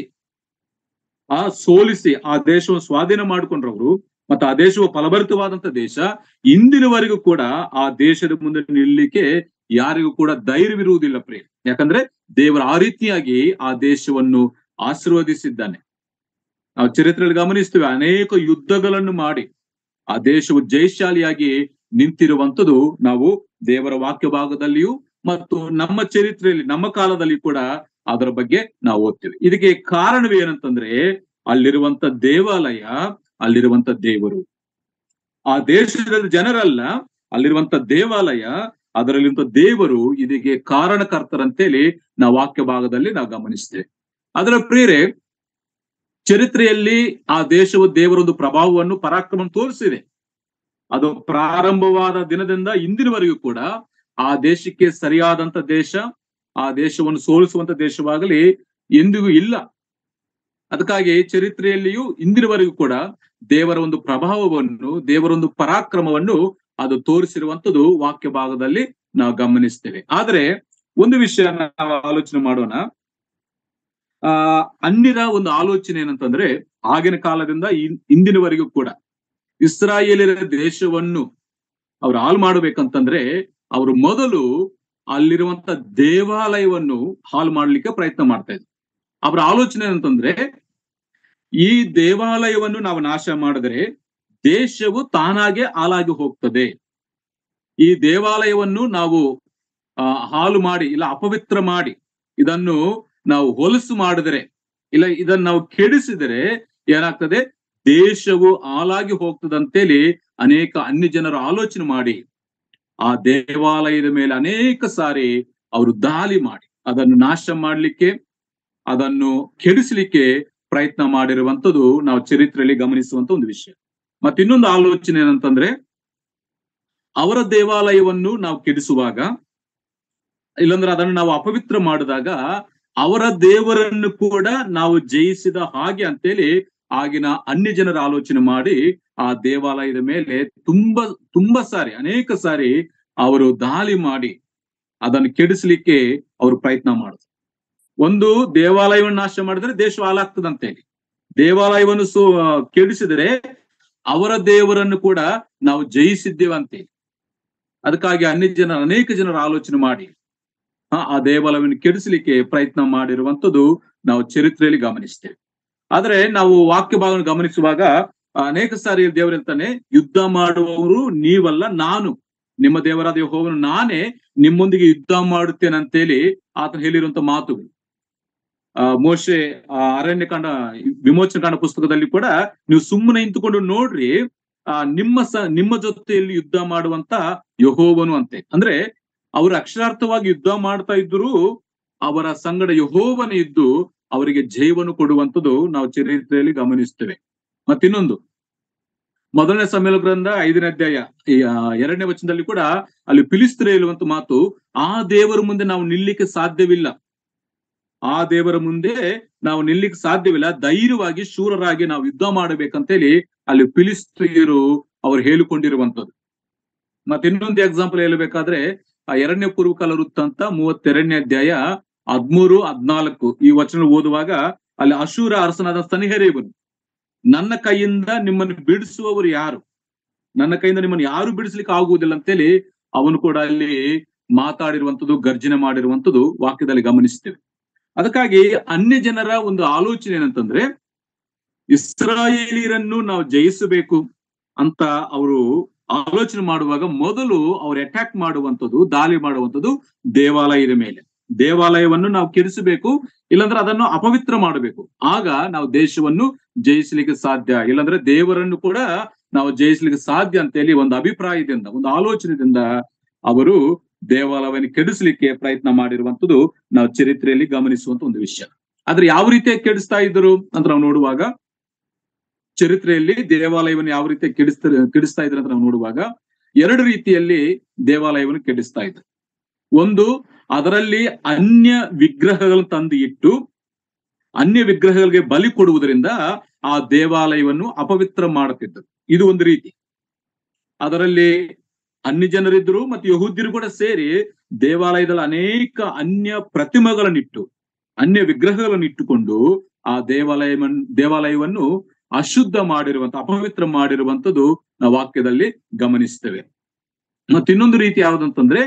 ಆ ಸೋಲಿಸಿ ಆ ದೇಶವನ್ನು ಸ್ವಾಧೀನ ಮಾಡಿಕೊಂಡ್ರವರು ಮತ್ತು ಆ ದೇಶವು ಫಲಭರಿತವಾದಂತ ದೇಶ ಇಂದಿನವರೆಗೂ ಕೂಡ ಆ ದೇಶದ ಮುಂದೆ ನಿಲ್ಲಿಕ್ಕೆ ಯಾರಿಗೂ ಕೂಡ ಧೈರ್ಯವಿರುವುದಿಲ್ಲ ಪ್ರಿಯ ಯಾಕಂದ್ರೆ ದೇವರು ಆ ರೀತಿಯಾಗಿ ಆ ದೇಶವನ್ನು ಆಶೀರ್ವದಿಸಿದ್ದಾನೆ ನಾವು ಚರಿತ್ರೆಯಲ್ಲಿ ಗಮನಿಸ್ತೇವೆ ಅನೇಕ ಯುದ್ಧಗಳನ್ನು ಮಾಡಿ ಆ ದೇಶವು ಜಯಶಾಲಿಯಾಗಿ ನಿಂತಿರುವಂತದ್ದು ನಾವು ದೇವರ ವಾಕ್ಯ ಭಾಗದಲ್ಲಿಯೂ ಮತ್ತು ನಮ್ಮ ಚರಿತ್ರೆಯಲ್ಲಿ ನಮ್ಮ ಕಾಲದಲ್ಲಿ ಕೂಡ ಅದರ ಬಗ್ಗೆ ನಾವು ಓದ್ತೇವೆ ಇದಕ್ಕೆ ಕಾರಣವೇನಂತಂದ್ರೆ ಅಲ್ಲಿರುವಂತ ದೇವಾಲಯ ಅಲ್ಲಿರುವಂತ ದೇವರು ಆ ದೇಶದಲ್ಲಿ ಜನರಲ್ಲ ಅಲ್ಲಿರುವಂತ ದೇವಾಲಯ ಅದರಲ್ಲಿರುವಂತ ದೇವರು ಇದಕ್ಕೆ ಕಾರಣಕರ್ತರಂತೇಳಿ ನಾವು ವಾಕ್ಯ ಭಾಗದಲ್ಲಿ ನಾವು ಗಮನಿಸ್ತೇವೆ ಅದರ ಪ್ರೇರೆ ಚರಿತ್ರೆಯಲ್ಲಿ ಆ ದೇಶವು ದೇವರೊಂದು ಪ್ರಭಾವವನ್ನು ಪರಾಕ್ರಮ ತೋರಿಸಿದೆ ಅದು ಪ್ರಾರಂಭವಾದ ದಿನದಿಂದ ಇಂದಿನವರೆಗೂ ಕೂಡ ಆ ದೇಶಕ್ಕೆ ಸರಿಯಾದಂತ ದೇಶ ಆ ದೇಶವನ್ನು ಸೋಲಿಸುವಂತ ದೇಶವಾಗಲಿ ಎಂದಿಗೂ ಇಲ್ಲ ಅದಕ್ಕಾಗಿ ಚರಿತ್ರೆಯಲ್ಲಿಯೂ ಇಂದಿನವರೆಗೂ ಕೂಡ ದೇವರ ಒಂದು ಪ್ರಭಾವವನ್ನು ದೇವರ ಒಂದು ಪರಾಕ್ರಮವನ್ನು ಅದು ತೋರಿಸಿರುವಂತದ್ದು ವಾಕ್ಯ ಭಾಗದಲ್ಲಿ ನಾವು ಗಮನಿಸ್ತೇವೆ ಆದ್ರೆ ಒಂದು ವಿಷಯ ನಾವು ಆಲೋಚನೆ ಮಾಡೋಣ ಆ ಅನ್ಯರ ಒಂದು ಆಲೋಚನೆ ಏನಂತಂದ್ರೆ ಆಗಿನ ಕಾಲದಿಂದ ಇನ್- ಇಂದಿನವರೆಗೂ ಕೂಡ ಇಸ್ರಾಯೇಲಿನ ದೇಶವನ್ನು ಅವ್ರು ಹಾಳು ಮಾಡ್ಬೇಕಂತಂದ್ರೆ ಅವರು ಮೊದಲು ಅಲ್ಲಿರುವಂತ ದೇವಾಲಯವನ್ನು ಹಾಳು ಮಾಡ್ಲಿಕ್ಕೆ ಪ್ರಯತ್ನ ಮಾಡ್ತಾ ಇದ್ರು ಅವರ ಆಲೋಚನೆ ಏನಂತಂದ್ರೆ ಈ ದೇವಾಲಯವನ್ನು ನಾವು ನಾಶ ಮಾಡಿದ್ರೆ ದೇಶವು ತಾನಾಗೆ ಹಾಳಾಗಿ ಹೋಗ್ತದೆ ಈ ದೇವಾಲಯವನ್ನು ನಾವು ಆ, ಹಾಳು ಮಾಡಿ ಇಲ್ಲ ಅಪವಿತ್ರ ಮಾಡಿ ಇದನ್ನು ನಾವು ಹೊಲಸು ಮಾಡಿದರೆ ಇಲ್ಲ ಇದನ್ನು ನಾವು ಕೆಡಿಸಿದರೆ ಏನಾಗ್ತದೆ ದೇಶವು ಹಾಳಾಗಿ ಹೋಗ್ತದಂತೇಳಿ ಅನೇಕ ಅನ್ಯ ಜನರು ಆಲೋಚನೆ ಮಾಡಿ ಆ ದೇವಾಲಯದ ಮೇಲೆ ಅನೇಕ ಸಾರಿ ಅವರು ದಾಳಿ ಮಾಡಿ ಅದನ್ನು ನಾಶ ಮಾಡ್ಲಿಕ್ಕೆ ಅದನ್ನು ಕೆಡಿಸ್ಲಿಕ್ಕೆ ಪ್ರಯತ್ನ ಮಾಡಿರುವಂತದ್ದು ನಾವು ಚರಿತ್ರೆಯಲ್ಲಿ ಗಮನಿಸುವಂತ ಒಂದು ವಿಷಯ ಮತ್ತೆ ಇನ್ನೊಂದು ಆಲೋಚನೆ ಏನಂತಂದ್ರೆ ಅವರ ದೇವಾಲಯವನ್ನು ನಾವು ಕೆಡಿಸುವಾಗ ಇಲ್ಲಾಂದ್ರೆ ಅದನ್ನು ನಾವು ಅಪವಿತ್ರ ಮಾಡಿದಾಗ ಅವರ ದೇವರನ್ನು ಕೂಡ ನಾವು ಜಯಿಸಿದ ಹಾಗೆ ಅಂತೇಳಿ ಆಗಿನ ಅನ್ಯ ಜನರ ಆಲೋಚನೆ ಮಾಡಿ ಆ ದೇವಾಲಯದ ಮೇಲೆ ತುಂಬಾ ತುಂಬಾ ಸಾರಿ ಅನೇಕ ಸಾರಿ ಅವರು ದಾಳಿ ಮಾಡಿ ಅದನ್ನು ಕೆಡಿಸ್ಲಿಕ್ಕೆ ಅವರು ಪ್ರಯತ್ನ ಮಾಡಿದ್ರು ಒಂದು ದೇವಾಲಯವನ್ನು ನಾಶ ಮಾಡಿದ್ರೆ ದೇಶ ಹಾಳಾಗ್ತದಂತೇಳಿ ದೇವಾಲಯವನ್ನು ಸು ಕೆಡಿಸಿದರೆ ಅವರ ದೇವರನ್ನು ಕೂಡ ನಾವು ಜಯಿಸಿದ್ದೇವೆ ಅಂತೇಳಿ ಅದಕ್ಕಾಗಿ ಅನ್ಯ ಜನ ಅನೇಕ ಜನರ ಆಲೋಚನೆ ಮಾಡಿ ಆ, ಆ ದೇವಾಲಯವನ್ನು ಕೆಡಿಸಲಿಕ್ಕೆ ಪ್ರಯತ್ನ ಮಾಡಿರುವಂತದ್ದು ನಾವು ಚರಿತ್ರೆಯಲ್ಲಿ ಗಮನಿಸ್ತೇವೆ ಆದ್ರೆ ನಾವು ವಾಕ್ಯ ಭಾಗ ಗಮನಿಸುವಾಗ ಅನೇಕ ಸಾರಿ ದೇವರು ಹೇಳ್ತಾನೆ ಯುದ್ಧ ಮಾಡುವವರು ನೀವಲ್ಲ ನಾನು ನಿಮ್ಮ ದೇವರಾದ ಯೆಹೋವನು ನಾನೇ ನಿಮ್ಮೊಂದಿಗೆ ಯುದ್ಧ ಮಾಡುತ್ತೇನೆ ಅಂತೇಳಿ ಆತನು ಹೇಳಿರುವಂತ ಮಾತುಗಳು ಆ ಮೋಶೆ ಆ ಅರಣ್ಯಕಾಂಡ ವಿಮೋಚನ ಕಾಂಡ ಪುಸ್ತಕದಲ್ಲಿ ಕೂಡ ನೀವು ಸುಮ್ಮನೆ ನಿಂತುಕೊಂಡು ನೋಡ್ರಿ ಆ ನಿಮ್ಮ ಸ ನಿಮ್ಮ ಜೊತೆಯಲ್ಲಿ ಯುದ್ಧ ಮಾಡುವಂತ ಯಹೋವನು ಅಂತೆ ಅಂದ್ರೆ ಅವರು ಅಕ್ಷರಾರ್ಥವಾಗಿ ಯುದ್ಧ ಮಾಡ್ತಾ ಇದ್ರು ಅವರ ಸಂಗಡ ಯಹೋವನ ಇದ್ದು ಅವರಿಗೆ ಜೈವನ್ನು ಕೊಡುವಂಥದ್ದು ನಾವು ಚರಿತ್ರೆಯಲ್ಲಿ ಗಮನಿಸ್ತೇವೆ ಮತ್ತಿನ್ನೊಂದು ಮೊದಲನೇ ಸಮ್ಮೇಳನ ಗ್ರಂಥ ಐದನೇ ಅಧ್ಯಾಯ ಈ ಆ, ಎರಡನೇ ವಚನದಲ್ಲಿ ಕೂಡ ಅಲ್ಲಿ ಫಿಲಿಸ್ತ್ರ ಹೇಳುವಂತ ಮಾತು ಆ ದೇವರ ಮುಂದೆ ನಾವು ನಿಲ್ಲಿಕ್ಕೆ ಸಾಧ್ಯವಿಲ್ಲ ಆ ದೇವರ ಮುಂದೆ ನಾವು ನಿಲ್ಲಿಕ್ಕೆ ಸಾಧ್ಯವಿಲ್ಲ ಧೈರ್ಯವಾಗಿ ಶೂರರಾಗಿ ನಾವು ಯುದ್ಧ ಮಾಡಬೇಕಂತೇಳಿ ಅಲ್ಲಿ ಫಿಲಿಸ್ತ್ರೀಯರು ಅವ್ರು ಹೇಳಿಕೊಂಡಿರುವಂತದ್ದು ಮತ್ತೆ ಇನ್ನೊಂದು ಎಕ್ಸಾಂಪಲ್ ಹೇಳ್ಬೇಕಾದ್ರೆ ಆ ಎರಡನೇ ಪೂರ್ವಕಾಲ ವೃತ್ತ ಅಂತ ಮೂವತ್ತೆರಡನೇ ಅಧ್ಯಾಯ ಹದ್ಮೂರು ಹದ್ನಾಲ್ಕು ಈ ವಚನ ಓದುವಾಗ ಅಲ್ಲಿ ಅಶೂರ ಅರಸನಾದ ಸನಿಹರೇವನು ನನ್ನ ಕೈಯಿಂದ ನಿಮ್ಮನ್ನು ಬಿಡಿಸುವವರು ಯಾರು ನನ್ನ ಕೈಯಿಂದ ನಿಮ್ಮನ್ನು ಯಾರು ಬಿಡಿಸ್ಲಿಕ್ಕೆ ಆಗುವುದಿಲ್ಲ ಅಂತೇಳಿ ಅವನು ಕೂಡ ಅಲ್ಲಿ ಮಾತಾಡಿರುವಂತದ್ದು ಗರ್ಜನೆ ಮಾಡಿರುವಂತದ್ದು ವಾಕ್ಯದಲ್ಲಿ ಗಮನಿಸ್ತೇವೆ ಅದಕ್ಕಾಗಿ ಅನ್ಯ ಜನರ ಒಂದು ಆಲೋಚನೆ ಏನಂತಂದ್ರೆ ಇಸ್ರಾಯೇಲಿಯರನ್ನು ನಾವು ಜಯಿಸಬೇಕು ಅಂತ ಅವರು ಆಲೋಚನೆ ಮಾಡುವಾಗ ಮೊದಲು ಅವ್ರು ಅಟ್ಯಾಕ್ ಮಾಡುವಂಥದ್ದು ದಾಳಿ ಮಾಡುವಂಥದ್ದು ದೇವಾಲಯದ ಮೇಲೆ ದೇವಾಲಯವನ್ನು ನಾವು ಕೆಡಿಸಬೇಕು ಇಲ್ಲಾಂದ್ರೆ ಅದನ್ನು ಅಪವಿತ್ರ ಮಾಡಬೇಕು ಆಗ ನಾವು ದೇಶವನ್ನು ಜಯಿಸಲಿಕ್ಕೆ ಸಾಧ್ಯ ಇಲ್ಲಾಂದ್ರೆ ದೇವರನ್ನು ಕೂಡ ನಾವು ಜಯಿಸಲಿಕ್ಕೆ ಸಾಧ್ಯ ಅಂತೇಳಿ ಒಂದು ಅಭಿಪ್ರಾಯದಿಂದ ಒಂದು ಆಲೋಚನೆಯಿಂದ ಅವರು ದೇವಾಲಯವನ್ನು ಕೆಡಿಸ್ಲಿಕ್ಕೆ ಪ್ರಯತ್ನ ಮಾಡಿರುವಂತದ್ದು ನಾವು ಚರಿತ್ರೆಯಲ್ಲಿ ಗಮನಿಸುವಂತ ಒಂದು ವಿಷಯ ಆದ್ರೆ ಯಾವ ರೀತಿ ಕೆಡಿಸ್ತಾ ಇದ್ರು ಅಂತ ನಾವು ನೋಡುವಾಗ ಚರಿತ್ರೆಯಲ್ಲಿ ದೇವಾಲಯವನ್ನು ಯಾವ ರೀತಿ ಕೆಡಿಸ್ತಾ ಕೆಡಿಸ್ತಾ ಇದ್ರು ಅಂತ ನಾವು ನೋಡುವಾಗ ಎರಡು ರೀತಿಯಲ್ಲಿ ದೇವಾಲಯವನ್ನು ಕೆಡಿಸ್ತಾ ಇದ್ರು ಒಂದು ಅದರಲ್ಲಿ ಅನ್ಯ ವಿಗ್ರಹಗಳನ್ನು ತಂದು ಇಟ್ಟು ಅನ್ಯ ವಿಗ್ರಹಗಳಿಗೆ ಬಲಿ ಕೊಡುವುದರಿಂದ ಆ ದೇವಾಲಯವನ್ನು ಅಪವಿತ್ರ ಮಾಡುತ್ತಿದ್ದರು ಇದು ಒಂದು ರೀತಿ ಅದರಲ್ಲಿ ಅನ್ಯ ಜನರಿದ್ರು ಮತ್ತು ಯಹೂದ್ಯರು ಕೂಡ ಸೇರಿ ದೇವಾಲಯದಲ್ಲಿ ಅನೇಕ ಅನ್ಯ ಪ್ರತಿಮೆಗಳನ್ನಿಟ್ಟು ಅನ್ಯ ವಿಗ್ರಹಗಳನ್ನು ಇಟ್ಟುಕೊಂಡು ಆ ದೇವಾಲಯವನ್ನು ದೇವಾಲಯವನ್ನು ಅಶುದ್ಧ ಮಾಡಿರುವಂತ ಅಪವಿತ್ರ ಮಾಡಿರುವಂತದ್ದು ನಾವು ವಾಕ್ಯದಲ್ಲಿ ಗಮನಿಸ್ತೇವೆ ಮತ್ತೆ ಇನ್ನೊಂದು ರೀತಿ ಯಾವುದಂತಂದ್ರೆ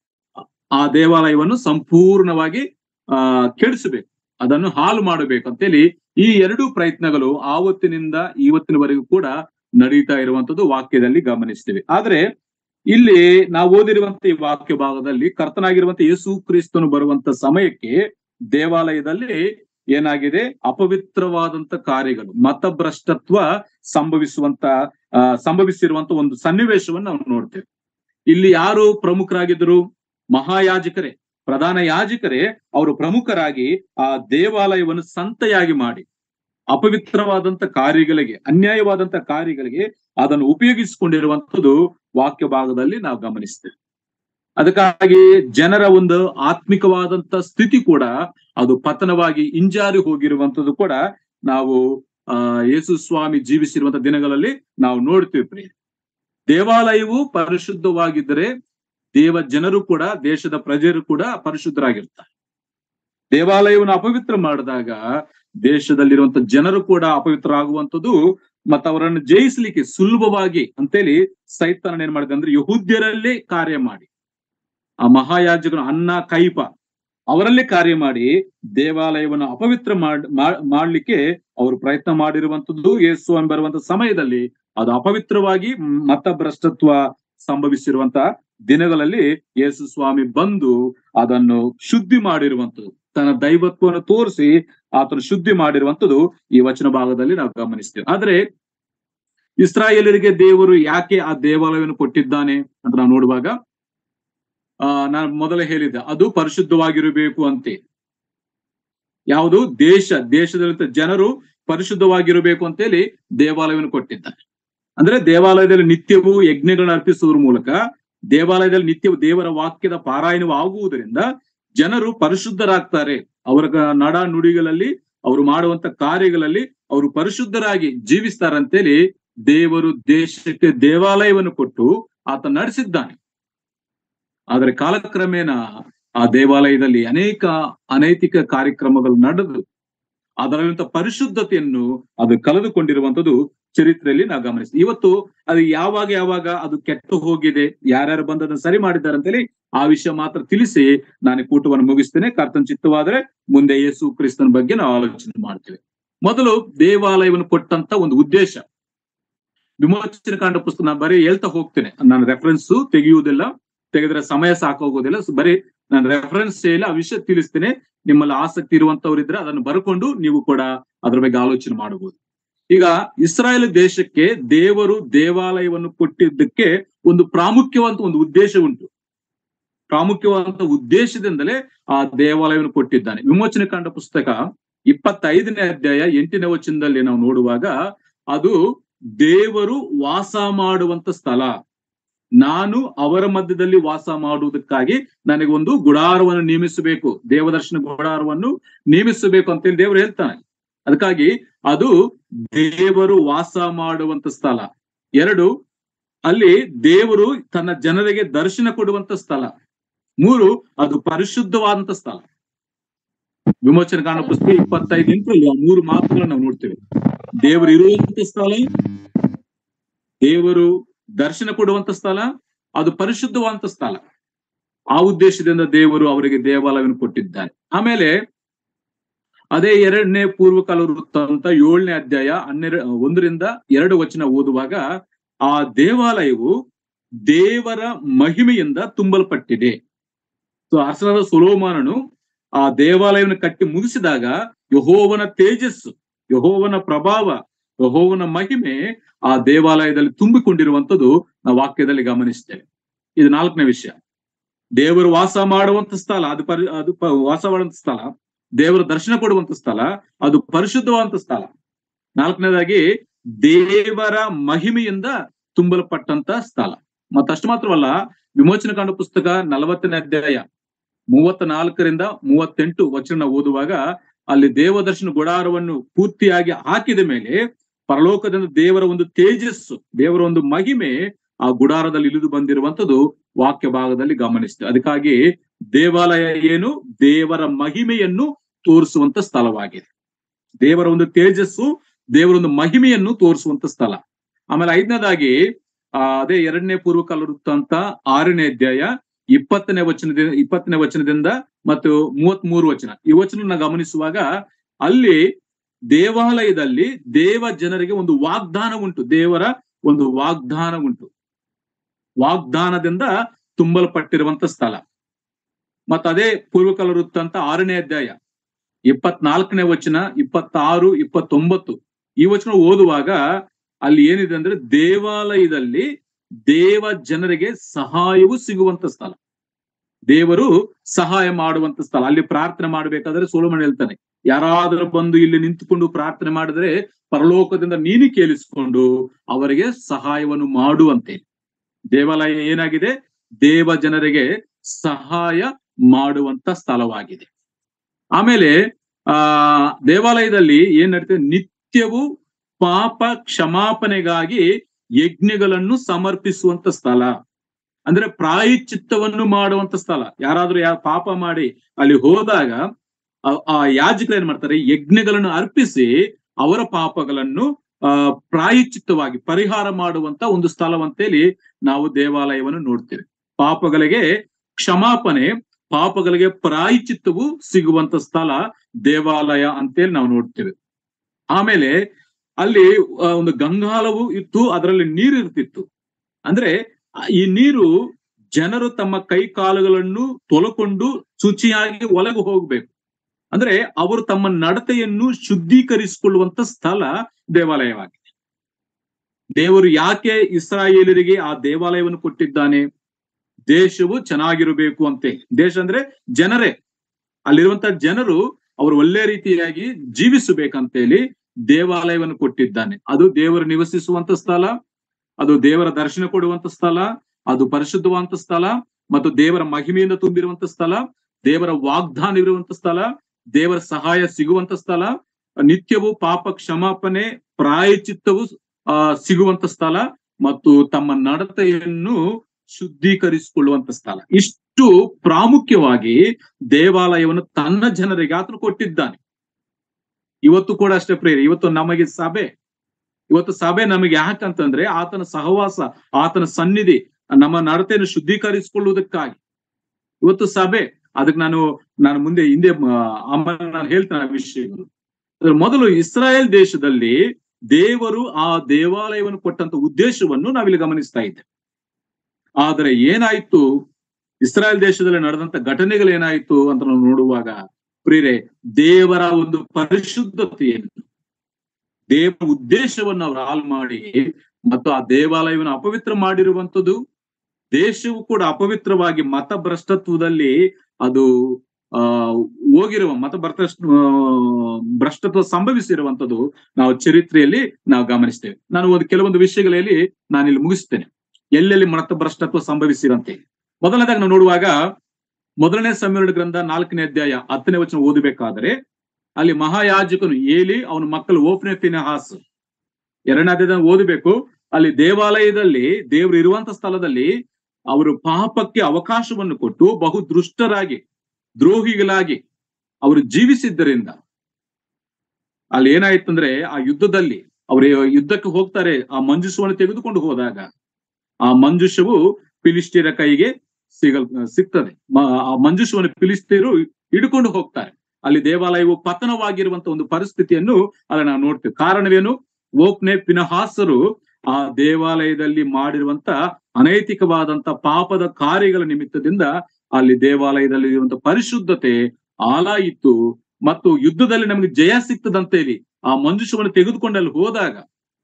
ಆ ದೇವಾಲಯವನ್ನು ಸಂಪೂರ್ಣವಾಗಿ ಆ ಕೆಡಿಸಬೇಕು ಅದನ್ನು ಹಾಳು ಮಾಡಬೇಕು ಅಂತೇಳಿ ಈ ಎರಡು ಪ್ರಯತ್ನಗಳು ಆವತ್ತಿನಿಂದ ಇವತ್ತಿನವರೆಗೂ ಕೂಡ ನಡೀತಾ ಇರುವಂತದ್ದು ವಾಕ್ಯದಲ್ಲಿ ಗಮನಿಸ್ತೇವೆ ಆದ್ರೆ ಇಲ್ಲಿ ನಾವು ಓದಿರುವಂತ ಈ ವಾಕ್ಯ ಭಾಗದಲ್ಲಿ ಕರ್ತನಾಗಿರುವಂತ ಯೇಸು ಕ್ರಿಸ್ತನು ಬರುವಂತ ಸಮಯಕ್ಕೆ ದೇವಾಲಯದಲ್ಲಿ ಏನಾಗಿದೆ ಅಪವಿತ್ರವಾದಂತ ಕಾರ್ಯಗಳು ಮತಭ್ರಷ್ಟತ್ವ ಸಂಭವಿಸುವಂತ ಆ, ಸಂಭವಿಸಿರುವಂತ ಒಂದು ಸನ್ನಿವೇಶವನ್ನು ನಾವು ನೋಡ್ತೇವೆ ಇಲ್ಲಿ ಯಾರು ಪ್ರಮುಖರಾಗಿದ್ದರು ಮಹಾಯಾಜಕರೇ ಪ್ರಧಾನ ಯಾಜಕರೇ ಅವರು ಪ್ರಮುಖರಾಗಿ ಆ ದೇವಾಲಯವನ್ನು ಸಂತೆಯಾಗಿ ಮಾಡಿ ಅಪವಿತ್ರವಾದಂತ ಕಾರ್ಯಗಳಿಗೆ ಅನ್ಯಾಯವಾದಂತ ಕಾರ್ಯಗಳಿಗೆ ಅದನ್ನು ಉಪಯೋಗಿಸಿಕೊಂಡಿರುವಂತದ್ದು ವಾಕ್ಯ ಭಾಗದಲ್ಲಿ ನಾವು ಗಮನಿಸ್ತೇವೆ ಅದಕ್ಕಾಗಿ ಜನರ ಒಂದು ಆತ್ಮಿಕವಾದಂತ ಸ್ಥಿತಿ ಕೂಡ ಅದು ಪತನವಾಗಿ ಹಿಂಜಾರಿ ಹೋಗಿರುವಂತದ್ದು ಕೂಡ ನಾವು ಆ ಯೇಸು ಸ್ವಾಮಿ ಜೀವಿಸಿರುವಂತ ದಿನಗಳಲ್ಲಿ ನಾವು ನೋಡ್ತೀವಿ ಪ್ರಿಯ ದೇವಾಲಯವು ಪರಿಶುದ್ಧವಾಗಿದ್ದರೆ ದೇವ ಜನರು ಕೂಡ ದೇಶದ ಪ್ರಜೆರು ಕೂಡ ಪರಿಶುದ್ಧರಾಗಿರ್ತಾರೆ ದೇವಾಲಯವನ್ನು ಅಪವಿತ್ರ ಮಾಡಿದಾಗ ದೇಶದಲ್ಲಿರುವಂತ ಜನರು ಕೂಡ ಅಪವಿತ್ರ ಆಗುವಂಥದ್ದು ಮತ್ತು ಅವರನ್ನು ಜಯಿಸ್ಲಿಕ್ಕೆ ಸುಲಭವಾಗಿ ಅಂತೇಳಿ ಸೈತಾನ ಏನ್ ಮಾಡಿದೆ ಅಂದ್ರೆ ಯಹೂದ್ಯರಲ್ಲೇ ಕಾರ್ಯ ಮಾಡಿ ಆ ಮಹಾಯಾಜಕನು ಅನ್ನ ಕೈಪ ಅವರಲ್ಲೇ ಕಾರ್ಯ ಮಾಡಿ ದೇವಾಲಯವನ್ನು ಅಪವಿತ್ರ ಮಾಡ್ ಮಾ- ಮಾಡ್ಲಿಕ್ಕೆ ಅವರು ಪ್ರಯತ್ನ ಮಾಡಿರುವಂತದ್ದು ಯೇಸು ಬರುವಂತ ಸಮಯದಲ್ಲಿ ಅದು ಅಪವಿತ್ರವಾಗಿ ಮತಭ್ರಷ್ಟತ್ವ ಸಂಭವಿಸಿರುವಂತ ದಿನಗಳಲ್ಲಿ ಯೇಸು ಸ್ವಾಮಿ ಬಂದು ಅದನ್ನು ಶುದ್ಧಿ ಮಾಡಿರುವಂತದ್ದು ತನ್ನ ದೈವತ್ವವನ್ನು ತೋರಿಸಿ ಆತನು ಶುದ್ಧಿ ಮಾಡಿರುವಂತದ್ದು ಈ ವಚನ ಭಾಗದಲ್ಲಿ ನಾವು ಗಮನಿಸ್ತೇವೆ ಆದ್ರೆ ಇಸ್ರಾಯೇಲರಿಗೆ ದೇವರು ಯಾಕೆ ಆ ದೇವಾಲಯವನ್ನು ಕೊಟ್ಟಿದ್ದಾನೆ ಅಂತ ನಾವು ನೋಡುವಾಗ ಆ ನಾನು ಮೊದಲೇ ಹೇಳಿದ್ದೆ ಅದು ಪರಿಶುದ್ಧವಾಗಿರಬೇಕು ಅಂತೆ ಯಾವುದು ದೇಶ ದೇಶದಲ್ಲಿದ್ದ ಜನರು ಪರಿಶುದ್ಧವಾಗಿರಬೇಕು ಅಂತೇಳಿ ದೇವಾಲಯವನ್ನು ಕೊಟ್ಟಿದ್ದಾನೆ ಅಂದ್ರೆ ದೇವಾಲಯದಲ್ಲಿ ನಿತ್ಯವೂ ಯಜ್ಞಗಳನ್ನ ಅರ್ಪಿಸುವುದರ ಮೂಲಕ ದೇವಾಲಯದಲ್ಲಿ ನಿತ್ಯವೂ ದೇವರ ವಾಕ್ಯದ ಪಾರಾಯಣವು ಆಗುವುದರಿಂದ ಜನರು ಪರಿಶುದ್ಧರಾಗ್ತಾರೆ ಅವರ ಗ- ನಡ ನುಡಿಗಳಲ್ಲಿ ಅವರು ಮಾಡುವಂತ ಕಾರ್ಯಗಳಲ್ಲಿ ಅವರು ಪರಿಶುದ್ಧರಾಗಿ ಜೀವಿಸ್ತಾರಂತೇಳಿ ದೇವರು ದೇಶಕ್ಕೆ ದೇವಾಲಯವನ್ನು ಕೊಟ್ಟು ಆತ ನಡೆಸಿದ್ದಾನೆ ಆದರೆ ಕಾಲಕ್ರಮೇಣ ಆ ದೇವಾಲಯದಲ್ಲಿ ಅನೇಕ ಅನೈತಿಕ ಕಾರ್ಯಕ್ರಮಗಳು ನಡೆದು ಅದರಲ್ಲಿಂತ ಪರಿಶುದ್ಧತೆಯನ್ನು ಅದು ಕಳೆದುಕೊಂಡಿರುವಂತದ್ದು ಚರಿತ್ರೆಯಲ್ಲಿ ನಾವು ಗಮನಿಸ್ತೀವಿ ಇವತ್ತು ಅದು ಯಾವಾಗ ಯಾವಾಗ ಅದು ಕೆಟ್ಟು ಹೋಗಿದೆ ಯಾರ್ಯಾರು ಬಂದು ಅದನ್ನು ಸರಿ ಮಾಡಿದ್ದಾರೆ ಅಂತೇಳಿ ಆ ವಿಷಯ ಮಾತ್ರ ತಿಳಿಸಿ ನಾನು ಈ ಕೂಟವನ್ನು ಮುಗಿಸ್ತೇನೆ ಕರ್ತನ ಚಿತ್ತವಾದ್ರೆ ಮುಂದೆ ಯೇಸು ಕ್ರಿಸ್ತನ ಬಗ್ಗೆ ನಾವು ಆಲೋಚನೆ ಮಾಡ್ತೇವೆ ಮೊದಲು ದೇವಾಲಯವನ್ನು ಕೊಟ್ಟಂತ ಒಂದು ಉದ್ದೇಶ ವಿಮೋಚನೆ ಕಾಂಡ ಪುಸ್ತಕ ನಾನು ಬರೀ ಹೇಳ್ತಾ ಹೋಗ್ತೇನೆ ನಾನು ರೆಫರೆನ್ಸ್ ತೆಗೆಯುವುದಿಲ್ಲ ತೆಗೆದ್ರೆ ಸಮಯ ಸಾಕೋಗೋದಿಲ್ಲ ಸೊ ಬರೀ ನಾನು ರೆಫರೆನ್ಸ್ ಹೇಳಿ ಆ ವಿಷಯ ತಿಳಿಸ್ತೇನೆ ನಿಮ್ಮಲ್ಲಿ ಆಸಕ್ತಿ ಇರುವಂತವರಿದ್ರೆ ಅದನ್ನು ಬರ್ಕೊಂಡು ನೀವು ಕೂಡ ಅದ್ರ ಬಗ್ಗೆ ಆಲೋಚನೆ ಮಾಡಬಹುದು ಈಗ ಇಸ್ರಾಯೇಲ್ ದೇಶಕ್ಕೆ ದೇವರು ದೇವಾಲಯವನ್ನು ಕೊಟ್ಟಿದ್ದಕ್ಕೆ ಒಂದು ಪ್ರಾಮುಖ್ಯವಾದ ಒಂದು ಉದ್ದೇಶ ಉಂಟು ಪ್ರಾಮುಖ್ಯವಾದಂತ ಉದ್ದೇಶದಿಂದಲೇ ಆ ದೇವಾಲಯವನ್ನು ಕೊಟ್ಟಿದ್ದಾನೆ ವಿಮೋಚನೆ ಕಂಡ ಪುಸ್ತಕ ಇಪ್ಪತ್ತೈದನೇ ಅಧ್ಯಾಯ ಎಂಟನೇ ವಚನದಲ್ಲಿ ನಾವು ನೋಡುವಾಗ ಅದು ದೇವರು ವಾಸ ಮಾಡುವಂತ ಸ್ಥಳ ನಾನು ಅವರ ಮಧ್ಯದಲ್ಲಿ ವಾಸ ಮಾಡುವುದಕ್ಕಾಗಿ ನನಗೆ ಒಂದು ಗುಡಾರವನ್ನು ನೇಮಿಸಬೇಕು ದೇವದರ್ಶನ ಗುಡಾರವನ್ನು ನೇಮಿಸಬೇಕು ಅಂತೇಳಿ ದೇವರು ಹೇಳ್ತಾನೆ ಅದಕ್ಕಾಗಿ ಅದು ದೇವರು ವಾಸ ಮಾಡುವಂತ ಸ್ಥಳ ಎರಡು ಅಲ್ಲಿ ದೇವರು ತನ್ನ ಜನರಿಗೆ ದರ್ಶನ ಕೊಡುವಂತ ಸ್ಥಳ ಮೂರು ಅದು ಪರಿಶುದ್ಧವಾದಂತ ಸ್ಥಳ ವಿಮೋಚನೆ ಕಾಣ ಪುಸ್ತಕ ಇಪ್ಪತ್ತೈದು ಎಂಟರಲ್ಲಿ ಆ ಮೂರು ಮಾತುಗಳನ್ನು ನಾವು ನೋಡ್ತೇವೆ ದೇವರು ಇರುವಂತ ಸ್ಥಳ ದೇವರು ದರ್ಶನ ಕೊಡುವಂತ ಸ್ಥಳ ಅದು ಪರಿಶುದ್ಧವಾದಂತ ಸ್ಥಳ ಆ ಉದ್ದೇಶದಿಂದ ದೇವರು ಅವರಿಗೆ ದೇವಾಲಯವನ್ನು ಕೊಟ್ಟಿದ್ದಾನೆ ಆಮೇಲೆ ಅದೇ ಎರಡನೇ ಪೂರ್ವಕಾಲ ವೃತ್ತ ಅಂತ ಏಳನೇ ಅಧ್ಯಾಯ ಹನ್ನೆರ ಒಂದರಿಂದ ಎರಡು ವಚನ ಓದುವಾಗ ಆ ದೇವಾಲಯವು ದೇವರ ಮಹಿಮೆಯಿಂದ ತುಂಬಲ್ಪಟ್ಟಿದೆ ಸೊ ಅರಸನಾದ ಸುಲೋಮಾನನು ಆ ದೇವಾಲಯವನ್ನು ಕಟ್ಟಿ ಮುಗಿಸಿದಾಗ ಯಹೋವನ ತೇಜಸ್ಸು ಯಹೋವನ ಪ್ರಭಾವ ಯಹೋವನ ಮಹಿಮೆ ಆ ದೇವಾಲಯದಲ್ಲಿ ತುಂಬಿಕೊಂಡಿರುವಂತದ್ದು ನಾವು ವಾಕ್ಯದಲ್ಲಿ ಗಮನಿಸ್ತೇವೆ ಇದು ನಾಲ್ಕನೇ ವಿಷಯ ದೇವರು ವಾಸ ಮಾಡುವಂತ ಸ್ಥಳ ಅದು ಪರಿ ಅದು ಪ- ವಾಸ ಮಾಡುವಂತ ಸ್ಥಳ ದೇವರ ದರ್ಶನ ಕೊಡುವಂತ ಸ್ಥಳ ಅದು ಪರಿಶುದ್ಧವಾದಂತ ಸ್ಥಳ ನಾಲ್ಕನೇದಾಗಿ ದೇವರ ಮಹಿಮೆಯಿಂದ ತುಂಬಲ್ಪಟ್ಟಂತ ಸ್ಥಳ ಮತ್ತಷ್ಟು ಮಾತ್ರವಲ್ಲ ವಿಮೋಚನೆ ಕಾಂಡ ಪುಸ್ತಕ ನಲವತ್ತನೇ ಅಧ್ಯಾಯ ಮೂವತ್ತ ನಾಲ್ಕರಿಂದ ಮೂವತ್ತೆಂಟು ವಚನ ಓದುವಾಗ ಅಲ್ಲಿ ದೇವದರ್ಶನ ಗುಡಾರವನ್ನು ಪೂರ್ತಿಯಾಗಿ ಹಾಕಿದ ಮೇಲೆ ಪರಲೋಕದಿಂದ ದೇವರ ಒಂದು ತೇಜಸ್ಸು ದೇವರ ಒಂದು ಮಹಿಮೆ ಆ ಗುಡಾರದಲ್ಲಿ ಇಳಿದು ಬಂದಿರುವಂತದ್ದು ವಾಕ್ಯ ಭಾಗದಲ್ಲಿ ಗಮನಿಸ್ತೇವೆ ಅದಕ್ಕಾಗಿ ದೇವಾಲಯ ಏನು ದೇವರ ಮಹಿಮೆಯನ್ನು ತೋರಿಸುವಂತ ಸ್ಥಳವಾಗಿದೆ ದೇವರ ಒಂದು ತೇಜಸ್ಸು ದೇವರ ಒಂದು ಮಹಿಮೆಯನ್ನು ತೋರಿಸುವಂತ ಸ್ಥಳ ಆಮೇಲೆ ಐದನೇದಾಗಿ ಆ ಅದೇ ಎರಡನೇ ಪೂರ್ವಕಾಲ ವೃತ್ತ ಅಂತ ಆರನೇ ಅಧ್ಯಾಯ ಇಪ್ಪತ್ತನೇ ವಚನದಿಂದ ಇಪ್ಪತ್ತನೇ ವಚನದಿಂದ ಮತ್ತು ಮೂವತ್ತ್ ಮೂರು ವಚನ ಈ ವಚನ ಗಮನಿಸುವಾಗ ಅಲ್ಲಿ ದೇವಾಲಯದಲ್ಲಿ ದೇವ ಜನರಿಗೆ ಒಂದು ವಾಗ್ದಾನ ಉಂಟು ದೇವರ ಒಂದು ವಾಗ್ದಾನ ಉಂಟು ವಾಗ್ದಾನದಿಂದ ತುಂಬಲ್ಪಟ್ಟಿರುವಂತ ಸ್ಥಳ ಮತ್ತ ಅದೇ ಪೂರ್ವಕಾಲ ವೃತ್ತ ಅಂತ ಆರನೇ ಅಧ್ಯಾಯ ಇಪ್ಪತ್ನಾಲ್ಕನೇ ವಚನ ಇಪ್ಪತ್ತಾರು ಇಪ್ಪತ್ತೊಂಬತ್ತು ಈ ವಚನ ಓದುವಾಗ ಅಲ್ಲಿ ಏನಿದೆ ಅಂದ್ರೆ ದೇವಾಲಯದಲ್ಲಿ ದೇವ ಜನರಿಗೆ ಸಹಾಯವು ಸಿಗುವಂತ ಸ್ಥಳ ದೇವರು ಸಹಾಯ ಮಾಡುವಂತ ಸ್ಥಳ ಅಲ್ಲಿ ಪ್ರಾರ್ಥನೆ ಮಾಡಬೇಕಾದ್ರೆ ಸೋಲಮನ್ ಹೇಳ್ತಾನೆ ಯಾರಾದರೂ ಬಂದು ಇಲ್ಲಿ ನಿಂತುಕೊಂಡು ಪ್ರಾರ್ಥನೆ ಮಾಡಿದ್ರೆ ಪರಲೋಕದಿಂದ ನೀನು ಕೇಳಿಸಿಕೊಂಡು ಅವರಿಗೆ ಸಹಾಯವನ್ನು ಮಾಡುವಂತೆ ದೇವಾಲಯ ಏನಾಗಿದೆ ದೇವ ಜನರಿಗೆ ಸಹಾಯ ಮಾಡುವಂತ ಸ್ಥಳವಾಗಿದೆ ಆಮೇಲೆ ಆ ದೇವಾಲಯದಲ್ಲಿ ಏನ್ ನಡೀತದೆ ನಿತ್ಯವೂ ಪಾಪ ಕ್ಷಮಾಪಣೆಗಾಗಿ ಯಜ್ಞಗಳನ್ನು ಸಮರ್ಪಿಸುವಂತ ಸ್ಥಳ ಅಂದ್ರೆ ಪ್ರಾಯಶ್ಚಿತ್ತವನ್ನು ಮಾಡುವಂತ ಸ್ಥಳ ಯಾರಾದ್ರೂ ಯಾ ಪಾಪ ಮಾಡಿ ಅಲ್ಲಿ ಹೋದಾಗ ಆ- ಆ ಯಾಜಕರು ಏನ್ ಮಾಡ್ತಾರೆ ಯಜ್ಞಗಳನ್ನು ಅರ್ಪಿಸಿ ಅವರ ಪಾಪಗಳನ್ನು ಆ ಪ್ರಾಯಶ್ಚಿತ್ತವಾಗಿ ಪರಿಹಾರ ಮಾಡುವಂತ ಒಂದು ಸ್ಥಳವಂತೇಳಿ ನಾವು ದೇವಾಲಯವನ್ನು ನೋಡ್ತೇವೆ ಪಾಪಗಳಿಗೆ ಕ್ಷಮಾಪಣೆ ಪಾಪಗಳಿಗೆ ಪ್ರಾಯಶ್ಚಿತ್ತವು ಸಿಗುವಂತ ಸ್ಥಳ ದೇವಾಲಯ ಅಂತೇಳಿ ನಾವು ನೋಡ್ತೇವೆ ಆಮೇಲೆ ಅಲ್ಲಿ ಆ, ಒಂದು ಗಂಗಾಲವು ಇತ್ತು ಅದರಲ್ಲಿ ನೀರು ಇರ್ತಿತ್ತು ಅಂದ್ರೆ ಆ, ಈ ನೀರು ಜನರು ತಮ್ಮ ಕೈ ಕಾಲುಗಳನ್ನು ತೊಲಕೊಂಡು ಶುಚಿಯಾಗಿ ಒಳಗೆ ಹೋಗ್ಬೇಕು ಅಂದ್ರೆ ಅವರು ತಮ್ಮ ನಡತೆಯನ್ನು ಶುದ್ಧೀಕರಿಸಿಕೊಳ್ಳುವಂತ ಸ್ಥಳ ದೇವಾಲಯವಾಗಿದೆ ದೇವರು ಯಾಕೆ ಇಸ್ರಾಯೇಲರಿಗೆ ಆ ದೇವಾಲಯವನ್ನು ಕೊಟ್ಟಿದ್ದಾನೆ ದೇಶವು ಚೆನ್ನಾಗಿರಬೇಕು ಅಂತೆ ದೇಶ ಅಂದ್ರೆ ಜನರೇ ಅಲ್ಲಿರುವಂತ ಜನರು ಅವರು ಒಳ್ಳೆ ರೀತಿಯಾಗಿ ಜೀವಿಸಬೇಕಂತೇಳಿ ದೇವಾಲಯವನ್ನು ಕೊಟ್ಟಿದ್ದಾನೆ ಅದು ದೇವರು ನಿವಸಿಸುವಂತ ಸ್ಥಳ ಅದು ದೇವರ ದರ್ಶನ ಕೊಡುವಂತ ಸ್ಥಳ ಅದು ಪರಿಶುದ್ಧವಂತ ಸ್ಥಳ ಮತ್ತು ದೇವರ ಮಹಿಮೆಯಿಂದ ತುಂಬಿರುವಂತ ಸ್ಥಳ ದೇವರ ವಾಗ್ದಾನ ಇರುವಂತ ಸ್ಥಳ ದೇವರ ಸಹಾಯ ಸಿಗುವಂತ ಸ್ಥಳ ನಿತ್ಯವೂ ಪಾಪ ಕ್ಷಮಾಪಣೆ ಪ್ರಾಯಚಿತ್ತವು ಆ ಸಿಗುವಂತ ಸ್ಥಳ ಮತ್ತು ತಮ್ಮ ನಡತೆಯನ್ನು ಶುದ್ಧೀಕರಿಸಿಕೊಳ್ಳುವಂತ ಸ್ಥಳ ಇಷ್ಟು ಪ್ರಾಮುಖ್ಯವಾಗಿ ದೇವಾಲಯವನ್ನು ತನ್ನ ಜನರಿಗೆ ಆತನು ಕೊಟ್ಟಿದ್ದಾನೆ ಇವತ್ತು ಕೂಡ ಅಷ್ಟೇ ಪ್ರೇರಿ ಇವತ್ತು ನಮಗೆ ಸಭೆ ಇವತ್ತು ಸಭೆ ನಮಗೆ ಯಾಕಂತಂದ್ರೆ ಆತನ ಸಹವಾಸ ಆತನ ಸನ್ನಿಧಿ ನಮ್ಮ ನಡತೆಯನ್ನು ಶುದ್ಧೀಕರಿಸಿಕೊಳ್ಳುವುದಕ್ಕಾಗಿ ಇವತ್ತು ಸಭೆ ಅದಕ್ಕೆ ನಾನು ನಾನು ಮುಂದೆ ಹಿಂದೆ ಮ- ಆಮೇಲೆ ನಾನು ಹೇಳ್ತೇನೆ ಆ ವಿಷಯಗಳು ಅದ್ರ ಮೊದಲು ಇಸ್ರಾಯೇಲ್ ದೇಶದಲ್ಲಿ ದೇವರು ಆ ದೇವಾಲಯವನ್ನು ಕೊಟ್ಟಂತ ಉದ್ದೇಶವನ್ನು ನಾವಿಲ್ಲಿ ಗಮನಿಸ್ತಾ ಇದ್ದೇವೆ ಆದರೆ ಏನಾಯ್ತು ಇಸ್ರಾಯೇಲ್ ದೇಶದಲ್ಲಿ ನಡೆದಂತ ಘಟನೆಗಳೇನಾಯ್ತು ಅಂತ ನಾವು ನೋಡುವಾಗ ಪ್ರಿಯರೇ ದೇವರ ಒಂದು ಪರಿಶುದ್ಧತೆಯನ್ನು ದೇವರ ಉದ್ದೇಶವನ್ನು ಅವರು ಹಾಳು ಮಾಡಿ ಮತ್ತು ಆ ದೇವಾಲಯವನ್ನು ಅಪವಿತ್ರ ಮಾಡಿರುವಂತದ್ದು ದೇಶವು ಕೂಡ ಅಪವಿತ್ರವಾಗಿ ಮತ ಭ್ರಷ್ಟತ್ವದಲ್ಲಿ ಅದು ಆ ಹೋಗಿರುವ ಮತ ಭ್ರಷ್ಟ ಭ್ರಷ್ಟತ್ವ ಸಂಭವಿಸಿರುವಂತದ್ದು ನಾವು ಚರಿತ್ರೆಯಲ್ಲಿ ನಾವು ಗಮನಿಸ್ತೇವೆ ನಾನು ಒಂದು ಕೆಲವೊಂದು ವಿಷಯಗಳಲ್ಲಿ ನಾನು ಇಲ್ಲಿ ಮುಗಿಸ್ತೇನೆ ಎಲ್ಲೆಲ್ಲಿ ಮತ ಭ್ರಷ್ಟತ್ವ ಸಂಭವಿಸಿರಂತೆ ಮೊದಲನೇದಾಗಿ ನಾವು ನೋಡುವಾಗ ಮೊದಲನೇ ಸಮ್ಮೇಳನ ಗ್ರಂಥ ನಾಲ್ಕನೇ ಅಧ್ಯಾಯ ಹತ್ತನೇ ವಚನ ಓದಬೇಕಾದರೆ ಅಲ್ಲಿ ಮಹಾಯಾಜಕನು ಏಲಿ ಅವನ ಮಕ್ಕಳು ಓಫ್ನೆ ಫಿನಹಾಸ್ ಎರಡನೇ ಅಧ್ಯಾಯ ಓದಬೇಕು ಅಲ್ಲಿ ದೇವಾಲಯದಲ್ಲಿ ದೇವರು ಇರುವಂತ ಸ್ಥಳದಲ್ಲಿ ಅವರು ಪಾಪಕ್ಕೆ ಅವಕಾಶವನ್ನು ಕೊಟ್ಟು ಬಹು ದೃಷ್ಟರಾಗಿ ದ್ರೋಹಿಗಳಾಗಿ ಅವರು ಜೀವಿಸಿದ್ದರಿಂದ ಅಲ್ಲಿ ಏನಾಯ್ತಂದ್ರೆ ಆ ಯುದ್ಧದಲ್ಲಿ ಅವರು ಯುದ್ಧಕ್ಕೆ ಹೋಗ್ತಾರೆ ಆ ಮಂಜುಷವನ್ನು ತೆಗೆದುಕೊಂಡು ಹೋದಾಗ ಆ ಮಂಜುಷವು ಫಿಲಿಸ್ತೀರ ಕೈಗೆ ಸಿಗಲ್ ಸಿಗ್ತದೆ ಮ- ಆ ಮಂಜುಷವನ್ನು ಫಿಲಿಸ್ತೀರು ಹಿಡ್ಕೊಂಡು ಹೋಗ್ತಾರೆ ಅಲ್ಲಿ ದೇವಾಲಯವು ಪತನವಾಗಿರುವಂತ ಒಂದು ಪರಿಸ್ಥಿತಿಯನ್ನು ಅಲ್ಲಿ ನಾವು ನೋಡ್ತೇವೆ ಕಾರಣವೇನು ಓಪ್ನೆ ಪಿನಹಾಸರು ಆ ದೇವಾಲಯದಲ್ಲಿ ಮಾಡಿರುವಂತ ಅನೈತಿಕವಾದಂತ ಪಾಪದ ಕಾರ್ಯಗಳ ನಿಮಿತ್ತದಿಂದ ಅಲ್ಲಿ ದೇವಾಲಯದಲ್ಲಿ ಇರುವಂತ ಪರಿಶುದ್ಧತೆ ಆಲಾಯಿತು ಮತ್ತು ಯುದ್ಧದಲ್ಲಿ ನಮಗೆ ಜಯ ಸಿಗ್ತದಂತೇಳಿ ಆ ಮಂಜುಷವನ್ನು ತೆಗೆದುಕೊಂಡು ಅಲ್ಲಿ ಹೋದಾಗ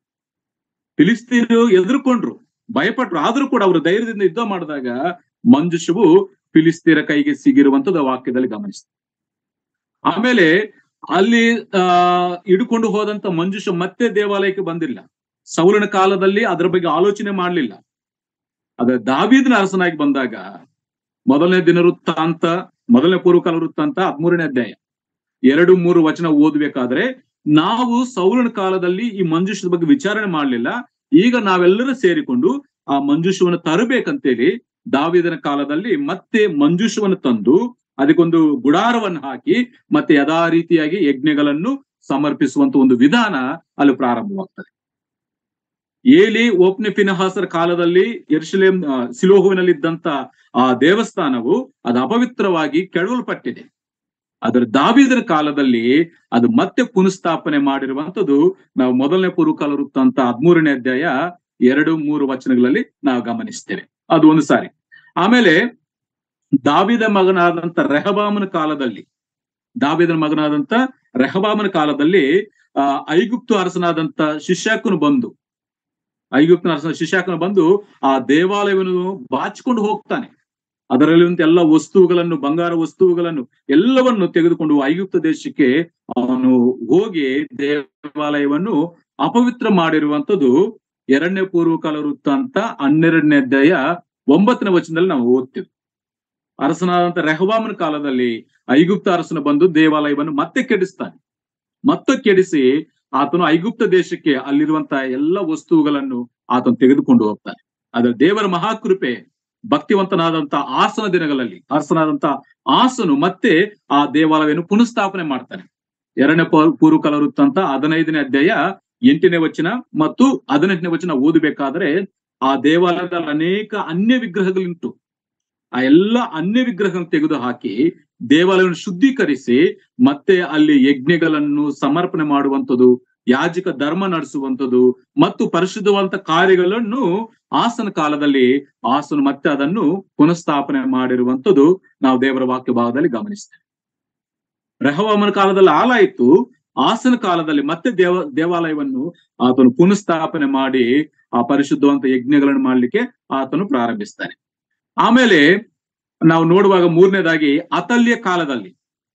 ಫಿಲಿಸ್ತೀರು ಎದುರುಕೊಂಡ್ರು ಭಯಪಟ್ರು ಆದ್ರೂ ಕೂಡ ಅವರು ಧೈರ್ಯದಿಂದ ಯುದ್ಧ ಮಾಡಿದಾಗ ಮಂಜುಷವು ಫಿಲಿಸ್ತೀರ ಕೈಗೆ ಸಿಗಿರುವಂತದ್ದು ಆ ವಾಕ್ಯದಲ್ಲಿ ಗಮನಿಸ್ತಾರೆ ಆಮೇಲೆ ಅಲ್ಲಿ ಆ ಹಿಡ್ಕೊಂಡು ಹೋದಂತ ಮಂಜುಷ ಮತ್ತೆ ದೇವಾಲಯಕ್ಕೆ ಬಂದಿಲ್ಲ ಸೌಲನ ಕಾಲದಲ್ಲಿ ಅದರ ಬಗ್ಗೆ ಆಲೋಚನೆ ಮಾಡಲಿಲ್ಲ ಅದ ದಾವೀದನ ಅರಸನಾಗಿ ಬಂದಾಗ ಮೊದಲನೇ ದಿನ ವೃತ್ತಾಂತ ಮೊದಲನೇ ಪೂರ್ವಕಾಲ ವೃತ್ತಾಂತ ಹದ್ಮೂರನೇ ಅಧ್ಯಾಯ ಎರಡು ಮೂರು ವಚನ ಓದ್ಬೇಕಾದ್ರೆ ನಾವು ಸೌಲನ ಕಾಲದಲ್ಲಿ ಈ ಮಂಜುಷದ ಬಗ್ಗೆ ವಿಚಾರಣೆ ಮಾಡಲಿಲ್ಲ ಈಗ ನಾವೆಲ್ಲರೂ ಸೇರಿಕೊಂಡು ಆ ಮಂಜುಷವನ್ನು ತರಬೇಕಂತೇಳಿ ದಾವಿದನ ಕಾಲದಲ್ಲಿ ಮತ್ತೆ ಮಂಜುಷವನ್ನು ತಂದು ಅದಕ್ಕೊಂದು ಗುಡಾರವನ್ನು ಹಾಕಿ ಮತ್ತೆ ಯಥಾ ರೀತಿಯಾಗಿ ಯಜ್ಞಗಳನ್ನು ಸಮರ್ಪಿಸುವಂತ ಒಂದು ವಿಧಾನ ಅಲ್ಲಿ ಪ್ರಾರಂಭವಾಗ್ತದೆ ಏಲಿ ಓಪ್ನೆ ಫಿನಹಾಸರ ಕಾಲದಲ್ಲಿ ಎರ್ಶಲೇಂ ಆ, ಸಿಲೋಹುವಿನಲ್ಲಿದ್ದಂತ ಆ ದೇವಸ್ಥಾನವು ಅದು ಅಪವಿತ್ರವಾಗಿ ಕೆಡವಲ್ಪಟ್ಟಿದೆ ಅದರ ದಾವಿದರ ಕಾಲದಲ್ಲಿ ಅದು ಮತ್ತೆ ಪುನಃಸ್ಥಾಪನೆ ಮಾಡಿರುವಂತದ್ದು ನಾವು ಮೊದಲನೇ ಪೂರ್ವಕಾಲ ವೃತ್ತಾಂತ ಹದ್ಮೂರನೇ ಅಧ್ಯಾಯ ಎರಡು ಮೂರು ವಚನಗಳಲ್ಲಿ ನಾವು ಗಮನಿಸ್ತೇವೆ ಅದು ಒಂದು ಸಾರಿ ಆಮೇಲೆ ದಾವಿದ ಮಗನಾದಂತ ರೆಹಬಾಮನ ಕಾಲದಲ್ಲಿ ದಾವಿದನ ಮಗನಾದಂತ ರೆಹಬಾಮನ ಕಾಲದಲ್ಲಿ ಆ ಐಗುಪ್ತು ಅರಸನಾದಂತ ಶಿಷ್ಯಾಕನು ಬಂದು ಐಗುಪ್ತನ ಅರಸನ ಶಿಷ್ಯಾಕನು ಬಂದು ಆ ದೇವಾಲಯವನ್ನು ಬಾಚಿಕೊಂಡು ಹೋಗ್ತಾನೆ ಅದರಲ್ಲಿರುವಂತ ಎಲ್ಲ ವಸ್ತುಗಳನ್ನು ಬಂಗಾರ ವಸ್ತುಗಳನ್ನು ಎಲ್ಲವನ್ನು ತೆಗೆದುಕೊಂಡು ಐಗುಪ್ತ ದೇಶಕ್ಕೆ ಅವನು ಹೋಗಿ ದೇವಾಲಯವನ್ನು ಅಪವಿತ್ರ ಮಾಡಿರುವಂತದ್ದು ಎರಡನೇ ಪೂರ್ವಕಾಲ ವೃತ್ತ ಅಂತ ಹನ್ನೆರಡನೇ ಅಧ್ಯಾಯ ಒಂಬತ್ತನೇ ವಚನದಲ್ಲಿ ನಾವು ಓದ್ತೀವಿ ಅರಸನಾದಂತ ರೆಹವಾಮನ ಕಾಲದಲ್ಲಿ ಐಗುಪ್ತ ಅರಸನು ಬಂದು ದೇವಾಲಯವನ್ನು ಮತ್ತೆ ಕೆಡಿಸ್ತಾನೆ ಮತ್ತೆ ಕೆಡಿಸಿ ಆತನು ಐಗುಪ್ತ ದೇಶಕ್ಕೆ ಅಲ್ಲಿರುವಂತ ಎಲ್ಲ ವಸ್ತುಗಳನ್ನು ಆತನು ತೆಗೆದುಕೊಂಡು ಹೋಗ್ತಾನೆ ಆದ್ರೆ ದೇವರ ಮಹಾಕೃಪೆ ಭಕ್ತಿವಂತನಾದಂತ ಆಸನ ದಿನಗಳಲ್ಲಿ ಅರಸನಾದಂತ ಆಸನು ಮತ್ತೆ ಆ ದೇವಾಲಯವನ್ನು ಪುನಃಸ್ಥಾಪನೆ ಮಾಡ್ತಾನೆ ಎರಡನೇ ಪೂರ್ವಕಾಲ ವೃತ್ತ ಅಂತ ಹದಿನೈದನೇ ಅಧ್ಯಾಯ ಎಂಟನೇ ವಚನ ಮತ್ತು ಹದಿನೆಂಟನೇ ವಚನ ಓದಬೇಕಾದ್ರೆ ಆ ದೇವಾಲಯದಲ್ಲಿ ಅನೇಕ ಅನ್ಯ ವಿಗ್ರಹಗಳುಂಟು ಆ ಎಲ್ಲ ಅನ್ಯ ವಿಗ್ರಹಗಳನ್ನು ತೆಗೆದು ಹಾಕಿ ದೇವಾಲಯವನ್ನು ಶುದ್ಧೀಕರಿಸಿ ಮತ್ತೆ ಅಲ್ಲಿ ಯಜ್ಞಗಳನ್ನು ಸಮರ್ಪಣೆ ಮಾಡುವಂಥದ್ದು ಯಾಜಕ ಧರ್ಮ ನಡೆಸುವಂಥದ್ದು ಮತ್ತು ಪರಿಶುದ್ಧವಂತ ಕಾರ್ಯಗಳನ್ನು ಆಸನ ಕಾಲದಲ್ಲಿ ಆಸನ ಮತ್ತೆ ಅದನ್ನು ಪುನಃಸ್ಥಾಪನೆ ಮಾಡಿರುವಂಥದ್ದು ನಾವು ದೇವರ ವಾಕ್ಯ ಭಾಗದಲ್ಲಿ ಗಮನಿಸ್ತೇವೆ ರೆಹವಾಮನ ಕಾಲದಲ್ಲಿ ಆಲಾಯಿತು ಆಸನ ಕಾಲದಲ್ಲಿ ಮತ್ತೆ ದೇವ ದೇವಾಲಯವನ್ನು ಆತನು ಪುನಃಸ್ಥಾಪನೆ ಮಾಡಿ ಆ ಪರಿಶುದ್ಧವಂತ ಯಜ್ಞಗಳನ್ನು ಮಾಡ್ಲಿಕ್ಕೆ ಆತನು ಪ್ರಾರಂಭಿಸ್ತಾನೆ ಆಮೇಲೆ ನಾವು ನೋಡುವಾಗ ಮೂರನೇದಾಗಿ ಅತಲ್ಯ ಕಾಲದಲ್ಲಿ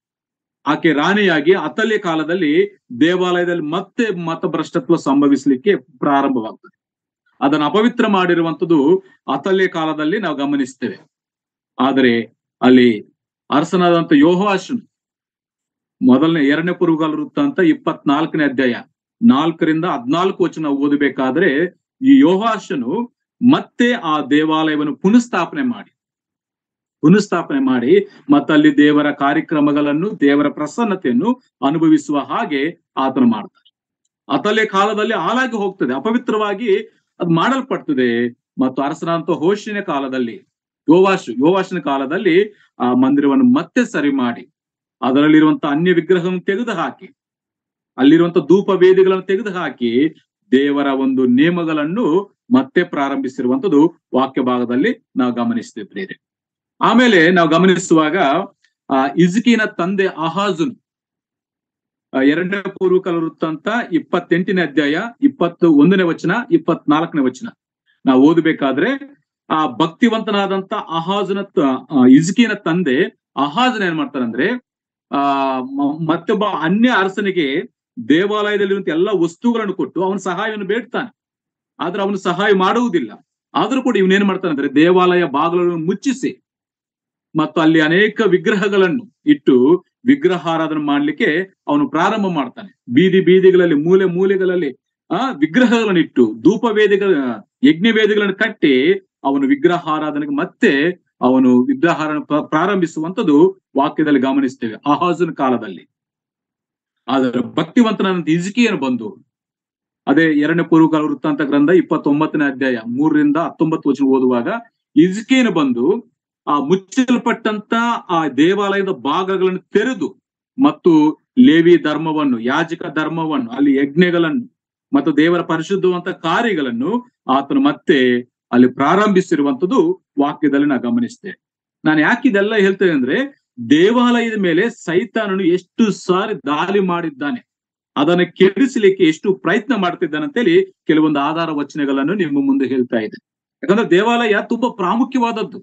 ಆಕೆ ರಾಣಿಯಾಗಿ ಅತಲ್ಯ ಕಾಲದಲ್ಲಿ ದೇವಾಲಯದಲ್ಲಿ ಮತ್ತೆ ಮತಭ್ರಷ್ಟತ್ವ ಸಂಭವಿಸಲಿಕ್ಕೆ ಪ್ರಾರಂಭವಾಗ್ತದೆ ಅದನ್ನು ಅಪವಿತ್ರ ಮಾಡಿರುವಂತದ್ದು ಅತಲ್ಯ ಕಾಲದಲ್ಲಿ ನಾವು ಗಮನಿಸ್ತೇವೆ ಆದರೆ ಅಲ್ಲಿ ಅರಸನಾದಂತ ಯೋಹಾಶನ್ ಮೊದಲನೇ ಎರಡನೇ ಪೂರ್ವಕಾಲ ವೃತ್ತ ಅಂತ ಇಪ್ಪತ್ನಾಲ್ಕನೇ ಅಧ್ಯಾಯ ನಾಲ್ಕರಿಂದ ಹದ್ನಾಲ್ಕು ವಚನ ಓದಬೇಕಾದ್ರೆ ಈ ಯೋಹಾಶನು ಮತ್ತೆ ಆ ದೇವಾಲಯವನ್ನು ಪುನಃಸ್ಥಾಪನೆ ಮಾಡಿ ಪುನಃಸ್ಥಾಪನೆ ಮಾಡಿ ಮತ್ತಲ್ಲಿ ದೇವರ ಕಾರ್ಯಕ್ರಮಗಳನ್ನು ದೇವರ ಪ್ರಸನ್ನತೆಯನ್ನು ಅನುಭವಿಸುವ ಹಾಗೆ ಆತನು ಮಾಡ್ತಾರೆ ಅತಲೆ ಕಾಲದಲ್ಲಿ ಹಾಳಾಗಿ ಹೋಗ್ತದೆ ಅಪವಿತ್ರವಾಗಿ ಅದು ಮಾಡಲ್ಪಡ್ತದೆ ಮತ್ತು ಅರಸನಾಂತ ಹೋಶಿನ ಕಾಲದಲ್ಲಿ ಯೋವಾಶ್ ಯೋವಾಶನ ಕಾಲದಲ್ಲಿ ಆ ಮಂದಿರವನ್ನು ಮತ್ತೆ ಸರಿ ಮಾಡಿ ಅದರಲ್ಲಿರುವಂತ ಅನ್ಯ ವಿಗ್ರಹವನ್ನು ತೆಗೆದು ಹಾಕಿ ಅಲ್ಲಿರುವಂತ ಧೂಪ ವೇದಿಗಳನ್ನು ತೆಗೆದು ಹಾಕಿ ದೇವರ ಒಂದು ನಿಯಮಗಳನ್ನು ಮತ್ತೆ ಪ್ರಾರಂಭಿಸಿರುವಂತದ್ದು ವಾಕ್ಯ ಭಾಗದಲ್ಲಿ ನಾವು ಗಮನಿಸ್ತಿದ್ದೇವೆ ಆಮೇಲೆ ನಾವು ಗಮನಿಸುವಾಗ ಆ ಇಜ್ಕಿನ ತಂದೆ ಅಹಾಜುನ್ ಎರಡನೇ ಪೂರ್ವಕಾಲ ವೃತ್ತ ಅಂತ ಇಪ್ಪತ್ತೆಂಟನೇ ಅಧ್ಯಾಯ ಇಪ್ಪತ್ತು ಒಂದನೇ ವಚನ ಇಪ್ಪತ್ನಾಲ್ಕನೇ ವಚನ ನಾವು ಓದಬೇಕಾದ್ರೆ ಆ ಭಕ್ತಿವಂತನಾದಂತ ಅಹಾಜನ ಇಜ್ಕಿನ ತಂದೆ ಅಹಾಜನ ಏನ್ ಮಾಡ್ತಾರಂದ್ರೆ ಆ ಮತ್ತೊಬ್ಬ ಅನ್ಯ ಅರಸನಿಗೆ ದೇವಾಲಯದಲ್ಲಿರುವಂತ ಎಲ್ಲ ವಸ್ತುಗಳನ್ನು ಕೊಟ್ಟು ಅವನ ಸಹಾಯವನ್ನು ಬೇಡ್ತಾನೆ ಆದ್ರೆ ಅವನು ಸಹಾಯ ಮಾಡುವುದಿಲ್ಲ ಆದ್ರೂ ಕೂಡ ಇವನೇನ್ ಮಾಡ್ತಾನೆ ಅಂದ್ರೆ ದೇವಾಲಯ ಬಾಗಿಲನ್ನು ಮುಚ್ಚಿಸಿ ಮತ್ತು ಅಲ್ಲಿ ಅನೇಕ ವಿಗ್ರಹಗಳನ್ನು ಇಟ್ಟು ವಿಗ್ರಹಾರಾಧನೆ ಮಾಡ್ಲಿಕ್ಕೆ ಅವನು ಪ್ರಾರಂಭ ಮಾಡ್ತಾನೆ ಬೀದಿ ಬೀದಿಗಳಲ್ಲಿ ಮೂಲೆ ಮೂಲೆಗಳಲ್ಲಿ ಆ ವಿಗ್ರಹಗಳನ್ನು ಇಟ್ಟು ಧೂಪ ವೇದಿಗಳ ಯಜ್ಞ ವೇದಿಗಳನ್ನು ಕಟ್ಟಿ ಅವನು ವಿಗ್ರಹಾರಾಧನೆಗೆ ಮತ್ತೆ ಅವನು ವಿಗ್ರಹಾರ ಪ್ರಾರಂಭಿಸುವಂತದ್ದು ವಾಕ್ಯದಲ್ಲಿ ಗಮನಿಸ್ತೇವೆ ಅಹಾಜನ ಕಾಲದಲ್ಲಿ ಆದರೆ ಭಕ್ತಿವಂತನಾದಂತ ಇಜಿಕಿಯನ್ನು ಬಂದು ಅದೇ ಎರಡನೇ ಪೂರ್ವಕಾಲ ವೃತ್ತಾಂತ ಗ್ರಂಥ ಇಪ್ಪತ್ತೊಂಬತ್ತನೇ ಅಧ್ಯಾಯ ಮೂರರಿಂದ ಹತ್ತೊಂಬತ್ತು ವಚನ ಓದುವಾಗ ಇಜಿಕಿಯನ್ನು ಬಂದು ಆ ಮುಚ್ಚಲ್ಪಟ್ಟಂತ ಆ ದೇವಾಲಯದ ಭಾಗಗಳನ್ನು ತೆರೆದು ಮತ್ತು ಲೇವಿ ಧರ್ಮವನ್ನು ಯಾಜಕ ಧರ್ಮವನ್ನು ಅಲ್ಲಿ ಯಜ್ಞಗಳನ್ನು ಮತ್ತು ದೇವರ ಪರಿಶುದ್ಧವಂತ ಕಾರ್ಯಗಳನ್ನು ಆತನು ಮತ್ತೆ ಅಲ್ಲಿ ಪ್ರಾರಂಭಿಸಿರುವಂತದ್ದು ವಾಕ್ಯದಲ್ಲಿ ನಾ ಗಮನಿಸ್ತೇನೆ ನಾನು ಯಾಕೆ ಇದೆಲ್ಲ ಹೇಳ್ತೇನೆ ಅಂದ್ರೆ ದೇವಾಲಯದ ಮೇಲೆ ಸೈತಾನನು ಎಷ್ಟು ಸಾರಿ ದಾಳಿ ಮಾಡಿದ್ದಾನೆ ಅದನ್ನು ಕೆಡಿಸಲಿಕ್ಕೆ ಎಷ್ಟು ಪ್ರಯತ್ನ ಮಾಡ್ತಿದ್ದಾನೆ ಅಂತೇಳಿ ಕೆಲವೊಂದು ಆಧಾರ ವಚನಗಳನ್ನು ನಿಮ್ಮ ಮುಂದೆ ಹೇಳ್ತಾ ಇದೆ ಯಾಕಂದ್ರೆ ದೇವಾಲಯ ತುಂಬಾ ಪ್ರಾಮುಖ್ಯವಾದದ್ದು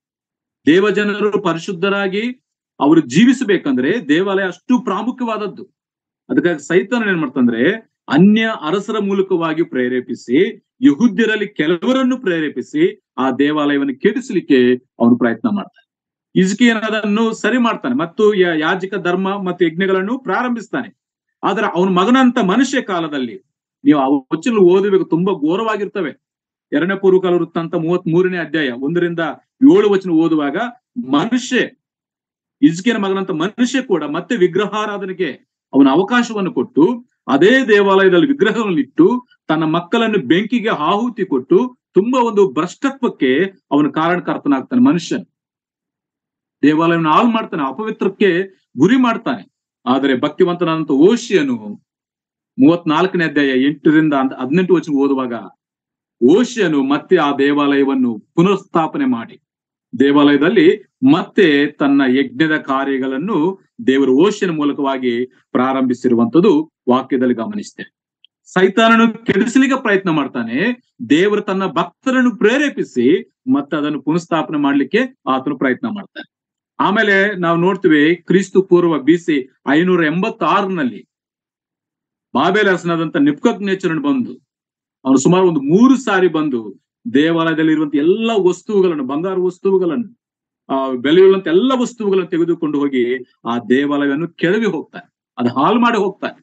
ದೇವಜನರು ಪರಿಶುದ್ಧರಾಗಿ ಅವರು ಜೀವಿಸಬೇಕಂದ್ರೆ ದೇವಾಲಯ ಅಷ್ಟು ಪ್ರಾಮುಖ್ಯವಾದದ್ದು ಅದಕ್ಕಾಗಿ ಸೈತಾನ ಏನ್ ಮಾಡ್ತಂದ್ರೆ ಅನ್ಯ ಅರಸರ ಮೂಲಕವಾಗಿ ಪ್ರೇರೇಪಿಸಿ ಯಹುದ್ಯರಲ್ಲಿ ಕೆಲವರನ್ನು ಪ್ರೇರೇಪಿಸಿ ಆ ದೇವಾಲಯವನ್ನು ಕೆಡಿಸಲಿಕ್ಕೆ ಅವನು ಪ್ರಯತ್ನ ಮಾಡ್ತಾನೆ ಇಜ್ಕಿಯನ್ ಅದನ್ನು ಸರಿ ಮಾಡ್ತಾನೆ ಮತ್ತು ಯಾಜಕ ಧರ್ಮ ಮತ್ತು ಯಜ್ಞಗಳನ್ನು ಪ್ರಾರಂಭಿಸ್ತಾನೆ ಆದ್ರೆ ಅವನ ಮಗನಂತ ಮನುಷ್ಯ ಕಾಲದಲ್ಲಿ ನೀವು ಆ ವಚನ ಓದಬೇಕು ತುಂಬಾ ಘೋರವಾಗಿರ್ತವೆ ಎರಡನೇ ಪೂರ್ವಕಾಲ ವೃತ್ತ ಅಂತ ಮೂವತ್ ಮೂರನೇ ಅಧ್ಯಾಯ ಒಂದರಿಂದ ಏಳು ವಚನ ಓದುವಾಗ ಮನುಷ್ಯ ಇಜ್ಕಿಯನ ಮಗನಂತ ಮನುಷ್ಯ ಕೂಡ ಮತ್ತೆ ವಿಗ್ರಹಾರಾಧನೆಗೆ ಅವನ ಅವಕಾಶವನ್ನು ಕೊಟ್ಟು ಅದೇ ದೇವಾಲಯದಲ್ಲಿ ವಿಗ್ರಹಗಳನ್ನು ಇಟ್ಟು ತನ್ನ ಮಕ್ಕಳನ್ನು ಬೆಂಕಿಗೆ ಆಹುತಿ ಕೊಟ್ಟು ತುಂಬಾ ಒಂದು ಭ್ರಷ್ಟತ್ವಕ್ಕೆ ಅವನು ಕಾರಣಕರ್ತನಾಗ್ತಾನೆ ಮನುಷ್ಯನ್ ದೇವಾಲಯವನ್ನು ಹಾಳು ಮಾಡ್ತಾನೆ ಅಪವಿತ್ರಕ್ಕೆ ಗುರಿ ಮಾಡ್ತಾನೆ ಆದರೆ ಭಕ್ತಿವಂತನಾದಂತ ಓಶಿಯನು ಮೂವತ್ನಾಲ್ಕನೇ ಅಧ್ಯಾಯ ಎಂಟರಿಂದ ಹದಿನೆಂಟು ವಚನ ಓದುವಾಗ ಓಶಿಯನು ಮತ್ತೆ ಆ ದೇವಾಲಯವನ್ನು ಪುನರ್ಸ್ಥಾಪನೆ ಮಾಡಿ ದೇವಾಲಯದಲ್ಲಿ ಮತ್ತೆ ತನ್ನ ಯಜ್ಞದ ಕಾರ್ಯಗಳನ್ನು ದೇವರ ಓಶಿನ ಮೂಲಕವಾಗಿ ಪ್ರಾರಂಭಿಸಿರುವಂತದ್ದು ವಾಕ್ಯದಲ್ಲಿ ಗಮನಿಸ್ತೇವೆ ಸೈತಾನನು ಕೆಡಿಸಲಿಕ್ಕೆ ಪ್ರಯತ್ನ ಮಾಡ್ತಾನೆ ದೇವರು ತನ್ನ ಭಕ್ತರನ್ನು ಪ್ರೇರೇಪಿಸಿ ಮತ್ತೆ ಅದನ್ನು ಪುನಃಸ್ಥಾಪನೆ ಮಾಡ್ಲಿಕ್ಕೆ ಆತನು ಪ್ರಯತ್ನ ಮಾಡ್ತಾನೆ ಆಮೇಲೆ ನಾವು ನೋಡ್ತೀವಿ ಕ್ರಿಸ್ತು ಪೂರ್ವ ಬಿಸಿ ಐನೂರ ಎಂಬತ್ತಾರನಲ್ಲಿ ಬಾಬೇಲ್ ಅರಸನಾದಂತ ನಿಪ್ಕಜ್ಞೇಚರನ್ ಬಂದು ಅವನು ಸುಮಾರು ಒಂದು ಮೂರು ಸಾರಿ ಬಂದು ದೇವಾಲಯದಲ್ಲಿ ಇರುವಂತ ಎಲ್ಲ ವಸ್ತುಗಳನ್ನು ಬಂಗಾರ ವಸ್ತುಗಳನ್ನು ಆ ಬೆಲೆಯುಳ್ಳಂತ ಎಲ್ಲ ವಸ್ತುಗಳನ್ನು ತೆಗೆದುಕೊಂಡು ಹೋಗಿ ಆ ದೇವಾಲಯವನ್ನು ಕೆಳವಿ ಹೋಗ್ತಾನೆ ಅದು ಹಾಳು ಮಾಡಿ ಹೋಗ್ತಾನೆ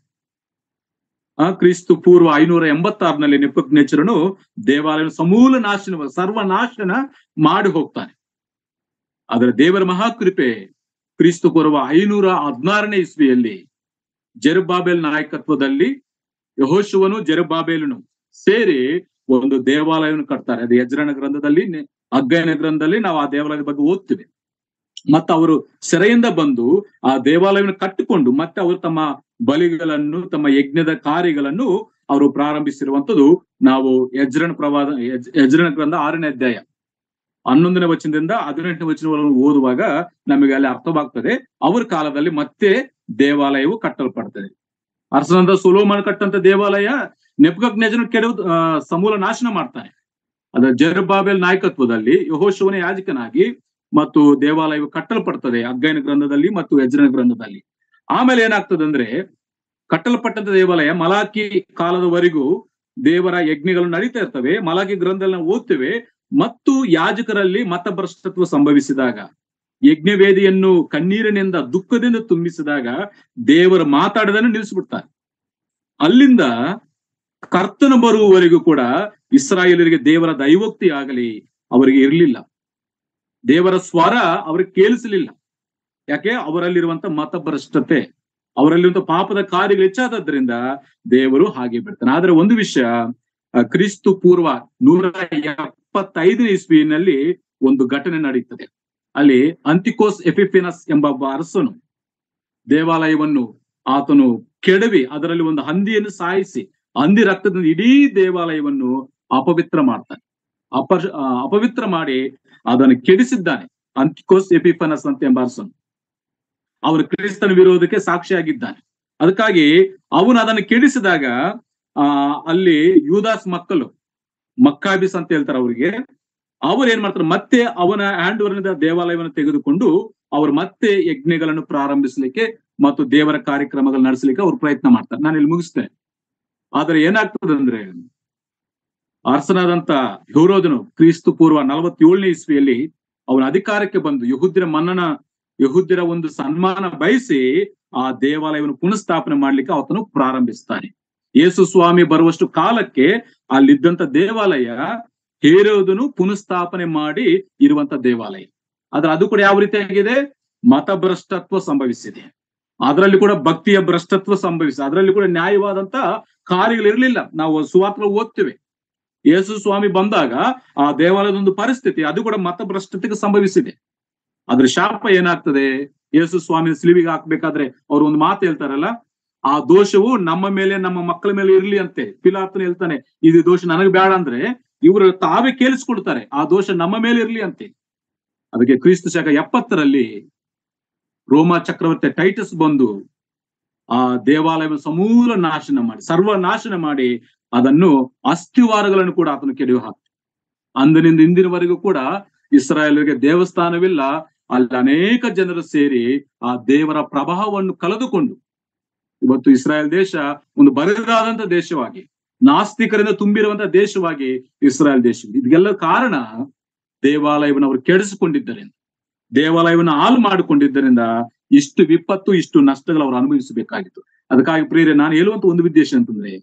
ಆ ಕ್ರಿಸ್ತು ಪೂರ್ವ ಐನೂರ ಎಂಬತ್ತಾರನಲ್ಲಿ ನಿಪಜ್ಞೇಚರನು ದೇವಾಲಯ ಸಮೂಲ ನಾಶನ ಸರ್ವನಾಶನ ಮಾಡಿ ಹೋಗ್ತಾನೆ ಅದರ ದೇವರ ಮಹಾಕೃಪೆ ಕ್ರಿಸ್ತು ಪೂರ್ವ ಐನೂರ ಹದಿನಾರನೇ ಇಸ್ವಿಯಲ್ಲಿ ಜೆರುಬಾಬೆಲ್ ನಾಯಕತ್ವದಲ್ಲಿ ಯಹೋಶುವನು ಜೆರುಬಾಬೇಲನು ಸೇರಿ ಒಂದು ದೇವಾಲಯವನ್ನು ಕಟ್ತಾರೆ ಅದು ಯಜ್ರನ ಗ್ರಂಥದಲ್ಲಿ ಅಧ್ಯಯನ ಗ್ರಂಥದಲ್ಲಿ ನಾವು ಆ ದೇವಾಲಯದ ಬಗ್ಗೆ ಓದ್ತೀವಿ ಮತ್ತೆ ಅವರು ಸೆರೆಯಿಂದ ಬಂದು ಆ ದೇವಾಲಯವನ್ನು ಕಟ್ಟಿಕೊಂಡು ಮತ್ತೆ ಅವರು ತಮ್ಮ ಬಲಿಗಳನ್ನು ತಮ್ಮ ಯಜ್ಞದ ಕಾರ್ಯಗಳನ್ನು ಅವರು ಪ್ರಾರಂಭಿಸಿರುವಂತದ್ದು ನಾವು ಯಜ್ರನ ಪ್ರವಾದ ಯಜ್ರನ ಗ್ರಂಥ ಆರನೇ ಅಧ್ಯಾಯ ಹನ್ನೊಂದನೇ ವಚನದಿಂದ ಹದಿನೆಂಟನೇ ವಚನಗಳನ್ನು ಓದುವಾಗ ನಮಗೆ ಅಲ್ಲಿ ಅರ್ಥವಾಗ್ತದೆ ಅವ್ರ ಕಾಲದಲ್ಲಿ ಮತ್ತೆ ದೇವಾಲಯವು ಕಟ್ಟಲ್ಪಡ್ತದೆ ಅರಸನಂದ ಸುಲೋಮನ್ ಕಟ್ಟಂತ ದೇವಾಲಯ ನೆಪ್ಗಜ್ಞಜನ ಕೆಡವು ಸಮೂಲ ನಾಶನ ಮಾಡ್ತಾನೆ ಅದ ಜರ್ಬಾಬೆಲ್ ನಾಯಕತ್ವದಲ್ಲಿ ಯಹೋಶವನ ಯಾಜಕನಾಗಿ ಮತ್ತು ದೇವಾಲಯವು ಕಟ್ಟಲ್ಪಡ್ತದೆ ಅಧ್ಯಯನ ಗ್ರಂಥದಲ್ಲಿ ಮತ್ತು ಯಜ್ರನ ಗ್ರಂಥದಲ್ಲಿ ಆಮೇಲೆ ಏನಾಗ್ತದೆ ಅಂದ್ರೆ ಕಟ್ಟಲ್ಪಟ್ಟಂತ ದೇವಾಲಯ ಮಲಾಕಿ ಕಾಲದವರೆಗೂ ದೇವರ ಯಜ್ಞಗಳು ನಡೀತಾ ಇರ್ತವೆ ಮಲಾಕಿ ಗ್ರಂಥದಲ್ಲಿ ನಾವು ಓದ್ತೇವೆ ಮತ್ತು ಯಾಜಕರಲ್ಲಿ ಮತಭ್ರಷ್ಟತ್ವ ಸಂಭವಿಸಿದಾಗ ಯಜ್ಞವೇದಿಯನ್ನು ಕಣ್ಣೀರಿನಿಂದ ದುಃಖದಿಂದ ತುಂಬಿಸಿದಾಗ ದೇವರು ಮಾತಾಡದನ್ನು ನಿಲ್ಲಿಸ್ಬಿಡ್ತಾರೆ ಅಲ್ಲಿಂದ ಕರ್ತನ ಬರುವವರೆಗೂ ಕೂಡ ಇಸ್ರಾಯೇಲರಿಗೆ ದೇವರ ದೈವೋಕ್ತಿ ಆಗಲಿ ಅವರಿಗೆ ಇರಲಿಲ್ಲ ದೇವರ ಸ್ವರ ಅವ್ರಿಗೆ ಕೇಳಿಸಲಿಲ್ಲ ಯಾಕೆ ಅವರಲ್ಲಿರುವಂತ ಮತಭ್ರಷ್ಟತೆ ಅವರಲ್ಲಿರುವಂತ ಪಾಪದ ಕಾರ್ಯಗಳು ಹೆಚ್ಚಾದದ್ರಿಂದ ದೇವರು ಹಾಗೆ ಬಿಡ್ತಾನೆ ಆದ್ರೆ ಒಂದು ವಿಷಯ ಕ್ರಿಸ್ತು ಪೂರ್ವ ನೂರ ಎಪ್ಪತ್ತೈದನೇ ಇಸ್ವಿನಲ್ಲಿ ಒಂದು ಘಟನೆ ನಡೀತದೆ ಅಲ್ಲಿ ಅಂತಿಕೋಸ್ ಎಫಿಫಿನಸ್ ಎಂಬ ಒಬ್ಬ ಅರಸನು ದೇವಾಲಯವನ್ನು ಆತನು ಕೆಡವಿ ಅದರಲ್ಲಿ ಒಂದು ಹಂದಿಯನ್ನು ಸಾಯಿಸಿ ಹಂದಿ ರಕ್ತದಿಂದ ಇಡೀ ದೇವಾಲಯವನ್ನು ಅಪವಿತ್ರ ಮಾಡ್ತಾನೆ ಅಪ ಅಪವಿತ್ರ ಮಾಡಿ ಅದನ್ನು ಕೆಡಿಸಿದ್ದಾನೆ ಅಂತಿಕೋಸ್ ಎಪಿಫನಸ್ ಅಂತ ಎಂಬ ಅರಸನು ಅವನು ಕ್ರಿಸ್ತನ ವಿರೋಧಕ್ಕೆ ಸಾಕ್ಷಿಯಾಗಿದ್ದಾನೆ ಅದಕ್ಕಾಗಿ ಅವನು ಅದನ್ನು ಕೆಡಿಸಿದಾಗ ಆ ಅಲ್ಲಿ ಯೂದಾಸ್ ಮಕ್ಕಳು ಮಕ್ಕಾಬಿಸ್ ಅಂತ ಹೇಳ್ತಾರೆ ಅವರಿಗೆ ಅವ್ರು ಏನ್ ಮಾಡ್ತಾರೆ ಮತ್ತೆ ಅವನ ಹ್ಯಾಂಡ್ ಓವರ್ನಿಂದ ದೇವಾಲಯವನ್ನು ತೆಗೆದುಕೊಂಡು ಅವ್ರು ಮತ್ತೆ ಯಜ್ಞಗಳನ್ನು ಪ್ರಾರಂಭಿಸಲಿಕ್ಕೆ ಮತ್ತು ದೇವರ ಕಾರ್ಯಕ್ರಮಗಳು ನಡೆಸಲಿಕ್ಕೆ ಅವ್ರು ಪ್ರಯತ್ನ ಮಾಡ್ತಾರೆ ನಾನು ಇಲ್ಲಿ ಮುಗಿಸ್ತೇನೆ ಆದ್ರೆ ಏನಾಗ್ತದೆ ಅಂದ್ರೆ ಅರಸನಾದಂತ ಹ್ಯೂರೋದನು ಕ್ರಿಸ್ತು ಪೂರ್ವ ನಲವತ್ತೇಳನೇ ಇಸ್ವಿಯಲ್ಲಿ ಅವನ ಅಧಿಕಾರಕ್ಕೆ ಬಂದು ಯಹುದ್ಯರ ಮನ್ನನ ಯಹುದ್ಯರ ಒಂದು ಸನ್ಮಾನ ಬಯಸಿ ಆ ದೇವಾಲಯವನ್ನು ಪುನಃಸ್ಥಾಪನೆ ಮಾಡ್ಲಿಕ್ಕೆ ಆತನು ಪ್ರಾರಂಭಿಸ್ತಾನೆ ಯೇಸು ಸ್ವಾಮಿ ಬರುವಷ್ಟು ಕಾಲಕ್ಕೆ ಅಲ್ಲಿದ್ದಂತ ದೇವಾಲಯ ಹೇರೋದನು ಪುನಃಸ್ಥಾಪನೆ ಮಾಡಿ ಇರುವಂತ ದೇವಾಲಯ ಆದ್ರೆ ಅದು ಕೂಡ ಯಾವ ರೀತಿಯಾಗಿದೆ ಮತಭ್ರಷ್ಟತ್ವ ಸಂಭವಿಸಿದೆ ಅದರಲ್ಲಿ ಕೂಡ ಭಕ್ತಿಯ ಭ್ರಷ್ಟತ್ವ ಸಂಭವಿಸಿದೆ ಅದರಲ್ಲಿ ಕೂಡ ನ್ಯಾಯವಾದಂತ ಕಾರ್ಯಗಳಿರ್ಲಿಲ್ಲ ನಾವು ಸುವಾರ್ಥ ಓದ್ತೇವೆ ಯೇಸು ಸ್ವಾಮಿ ಬಂದಾಗ ಆ ದೇವಾಲಯದ ಒಂದು ಪರಿಸ್ಥಿತಿ ಅದು ಕೂಡ ಮತಭ್ರಷ್ಟತೆಗೆ ಸಂಭವಿಸಿದೆ ಅದ್ರ ಶಾಪ ಏನಾಗ್ತದೆ ಯೇಸು ಸ್ವಾಮಿ ಸಿಲಿವಿಗೆ ಹಾಕ್ಬೇಕಾದ್ರೆ ಅವ್ರು ಒಂದು ಮಾತು ಹೇಳ್ತಾರಲ್ಲ ಆ ದೋಷವು ನಮ್ಮ ಮೇಲೆ ನಮ್ಮ ಮಕ್ಕಳ ಮೇಲೆ ಇರ್ಲಿ ಅಂತೆ ಪಿಲಾತನ ಹೇಳ್ತಾನೆ ಇದು ದೋಷ ನನಗೆ ಬೇಡ ಅಂದ್ರೆ ಇವರು ತಾವೇ ಕೇಳಿಸ್ಕೊಡ್ತಾರೆ ಆ ದೋಷ ನಮ್ಮ ಮೇಲೆ ಇರ್ಲಿ ಅಂತೆ ಅದಕ್ಕೆ ಕ್ರಿಸ್ತ ಶಕ ಎಪ್ಪತ್ತರಲ್ಲಿ ರೋಮಾ ಚಕ್ರವರ್ತಿ ಟೈಟಸ್ ಬಂದು ಆ ದೇವಾಲಯವನ್ನು ಸಮೂಲ ನಾಶನ ಮಾಡಿ ಸರ್ವ ನಾಶನ ಮಾಡಿ ಅದನ್ನು ಅಸ್ಥಿವಾರಗಳನ್ನು ಕೂಡ ಆತನು ಕೆಡವಿ ಹಾಕ್ತ ಅಂದಿನಿಂದ ಇಂದಿನವರೆಗೂ ಕೂಡ ಇಸ್ರಾಯೇಲ್ಗೆ ದೇವಸ್ಥಾನವಿಲ್ಲ ಅಲ್ಲಿ ಅನೇಕ ಜನರು ಸೇರಿ ಆ ದೇವರ ಪ್ರಭಾವವನ್ನು ಕಳೆದುಕೊಂಡು ಇವತ್ತು ಇಸ್ರಾಯೇಲ್ ದೇಶ ಒಂದು ಬರಿದಾದಂತ ದೇಶವಾಗಿ ನಾಸ್ತಿಕರಿಂದ ತುಂಬಿರುವಂತಹ ದೇಶವಾಗಿ ಇಸ್ರಾಯೇಲ್ ದೇಶ ಇದೆಲ್ಲ ಕಾರಣ ದೇವಾಲಯವನ್ನು ಅವರು ಕೆಡಿಸಿಕೊಂಡಿದ್ದರಿಂದ ದೇವಾಲಯವನ್ನು ಹಾಳು ಮಾಡಿಕೊಂಡಿದ್ದರಿಂದ ಇಷ್ಟು ವಿಪತ್ತು ಇಷ್ಟು ನಷ್ಟಗಳು ಅವರು ಅನುಭವಿಸಬೇಕಾಗಿತ್ತು ಅದಕ್ಕಾಗಿ ಪ್ರಿಯರೇ ನಾನು ಹೇಳುವಂತ ಒಂದು ಉದ್ದೇಶ ಅಂತಂದ್ರೆ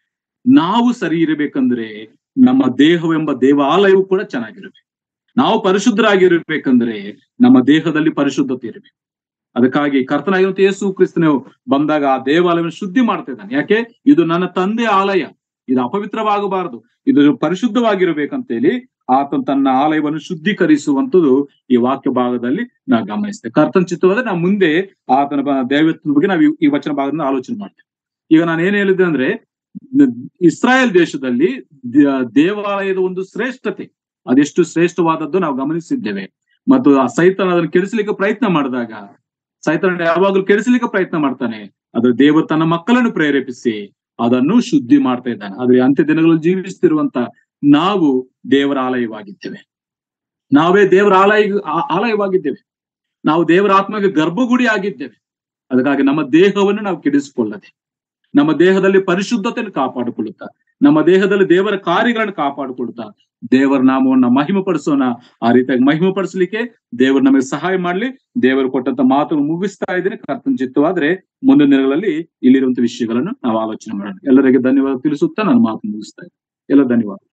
ನಾವು ಸರಿ ಇರಬೇಕಂದ್ರೆ ನಮ್ಮ ದೇಹವೆಂಬ ದೇವಾಲಯವು ಕೂಡ ಚೆನ್ನಾಗಿರ್ಬೇಕು ನಾವು ಪರಿಶುದ್ಧರಾಗಿರ್ಬೇಕಂದ್ರೆ ನಮ್ಮ ದೇಹದಲ್ಲಿ ಪರಿಶುದ್ಧತೆ ಇರಬೇಕು ಅದಕ್ಕಾಗಿ ಕರ್ತನಾಗಿರುವಂತ ಯೇಸು ಕ್ರಿಸ್ತನು ಬಂದಾಗ ಆ ದೇವಾಲಯವನ್ನು ಶುದ್ಧಿ ಮಾಡ್ತಾ ಇದ್ದಾನೆ ಯಾಕೆ ಇದು ನನ್ನ ತಂದೆ ಆಲಯ ಇದು ಅಪವಿತ್ರವಾಗಬಾರದು ಇದು ಪರಿಶುದ್ಧವಾಗಿರ್ಬೇಕಂತ ಹೇಳಿ ಆತನ ತನ್ನ ಆಲಯವನ್ನು ಶುದ್ಧೀಕರಿಸುವಂತದ್ದು ಈ ವಾಕ್ಯ ಭಾಗದಲ್ಲಿ ನಾವು ಗಮನಿಸ್ತೇವೆ ಕರ್ತನ ಚಿತ್ತವಾದ್ರೆ ನಾವು ಮುಂದೆ ಆತನ ದೈವತ್ವದ ಬಗ್ಗೆ ನಾವು ಈ ವಚನ ಭಾಗದಿಂದ ಆಲೋಚನೆ ಮಾಡ್ತೇವೆ ಈಗ ನಾನು ಏನ್ ಹೇಳಿದ್ದೆ ಅಂದ್ರೆ ಇಸ್ರಾಯೇಲ್ ದೇಶದಲ್ಲಿ ದೇವಾಲಯದ ಒಂದು ಶ್ರೇಷ್ಠತೆ ಅದೆಷ್ಟು ಶ್ರೇಷ್ಠವಾದದ್ದು ನಾವು ಗಮನಿಸಿದ್ದೇವೆ ಮತ್ತು ಆ ಸೈತಾನ ಅದನ್ನು ಕೆಡಿಸ್ಲಿಕ್ಕೆ ಪ್ರಯತ್ನ ಮಾಡಿದಾಗ ಸೈತಾನ ಯಾವಾಗಲೂ ಕೆಡಿಸ್ಲಿಕ್ಕೆ ಪ್ರಯತ್ನ ಮಾಡ್ತಾನೆ ಅದು ದೇವರು ತನ್ನ ಮಕ್ಕಳನ್ನು ಪ್ರೇರೇಪಿಸಿ ಅದನ್ನು ಶುದ್ಧಿ ಮಾಡ್ತಾ ಇದ್ದಾನೆ ಆದ್ರೆ ಅಂತ್ಯ ದಿನಗಳಲ್ಲಿ ಜೀವಿಸ್ತಿರುವಂತ ನಾವು ದೇವರ ಆಲಯವಾಗಿದ್ದೇವೆ ನಾವೇ ದೇವರ ಆಲಯ ಆ- ಆಲಯವಾಗಿದ್ದೇವೆ ನಾವು ದೇವರ ಆತ್ಮಗೆ ಗರ್ಭಗುಡಿ ಆಗಿದ್ದೇವೆ ಅದಕ್ಕಾಗಿ ನಮ್ಮ ದೇಹವನ್ನು ನಾವು ಕೆಡಿಸಿಕೊಳ್ಳದೆ ನಮ್ಮ ದೇಹದಲ್ಲಿ ಪರಿಶುದ್ಧತೆಯನ್ನು ಕಾಪಾಡಿಕೊಳ್ಳುತ್ತಾ ನಮ್ಮ ದೇಹದಲ್ಲಿ ದೇವರ ಕಾರ್ಯಗಳನ್ನು ಕಾಪಾಡಿಕೊಳ್ಳುತ್ತಾ ದೇವರ ನಾಮವನ್ನ ಮಹಿಮೆ ಪಡಿಸೋಣ ಆ ರೀತಿಯಾಗಿ ಮಹಿಮೆ ಪಡಿಸಲಿಕ್ಕೆ ದೇವರು ನಮಗೆ ಸಹಾಯ ಮಾಡ್ಲಿ ದೇವರು ಕೊಟ್ಟಂತ ಮಾತು ಮುಗಿಸ್ತಾ ಇದ್ದೀನಿ ಕರ್ತನ ಚಿತ್ತವಾದ್ರೆ ಮುಂದಿನ ದಿನಗಳಲ್ಲಿ ಇಲ್ಲಿರುವಂತ ವಿಷಯಗಳನ್ನು ನಾವು ಆಲೋಚನೆ ಮಾಡೋಣ ಎಲ್ಲರಿಗೆ ಧನ್ಯವಾದ ತಿಳಿಸುತ್ತಾ ನಾನು ಮಾತು ಮುಗಿಸ್ತಾ ಇದ್ದೀನಿ ಎಲ್ಲ ಧನ್ಯವಾದ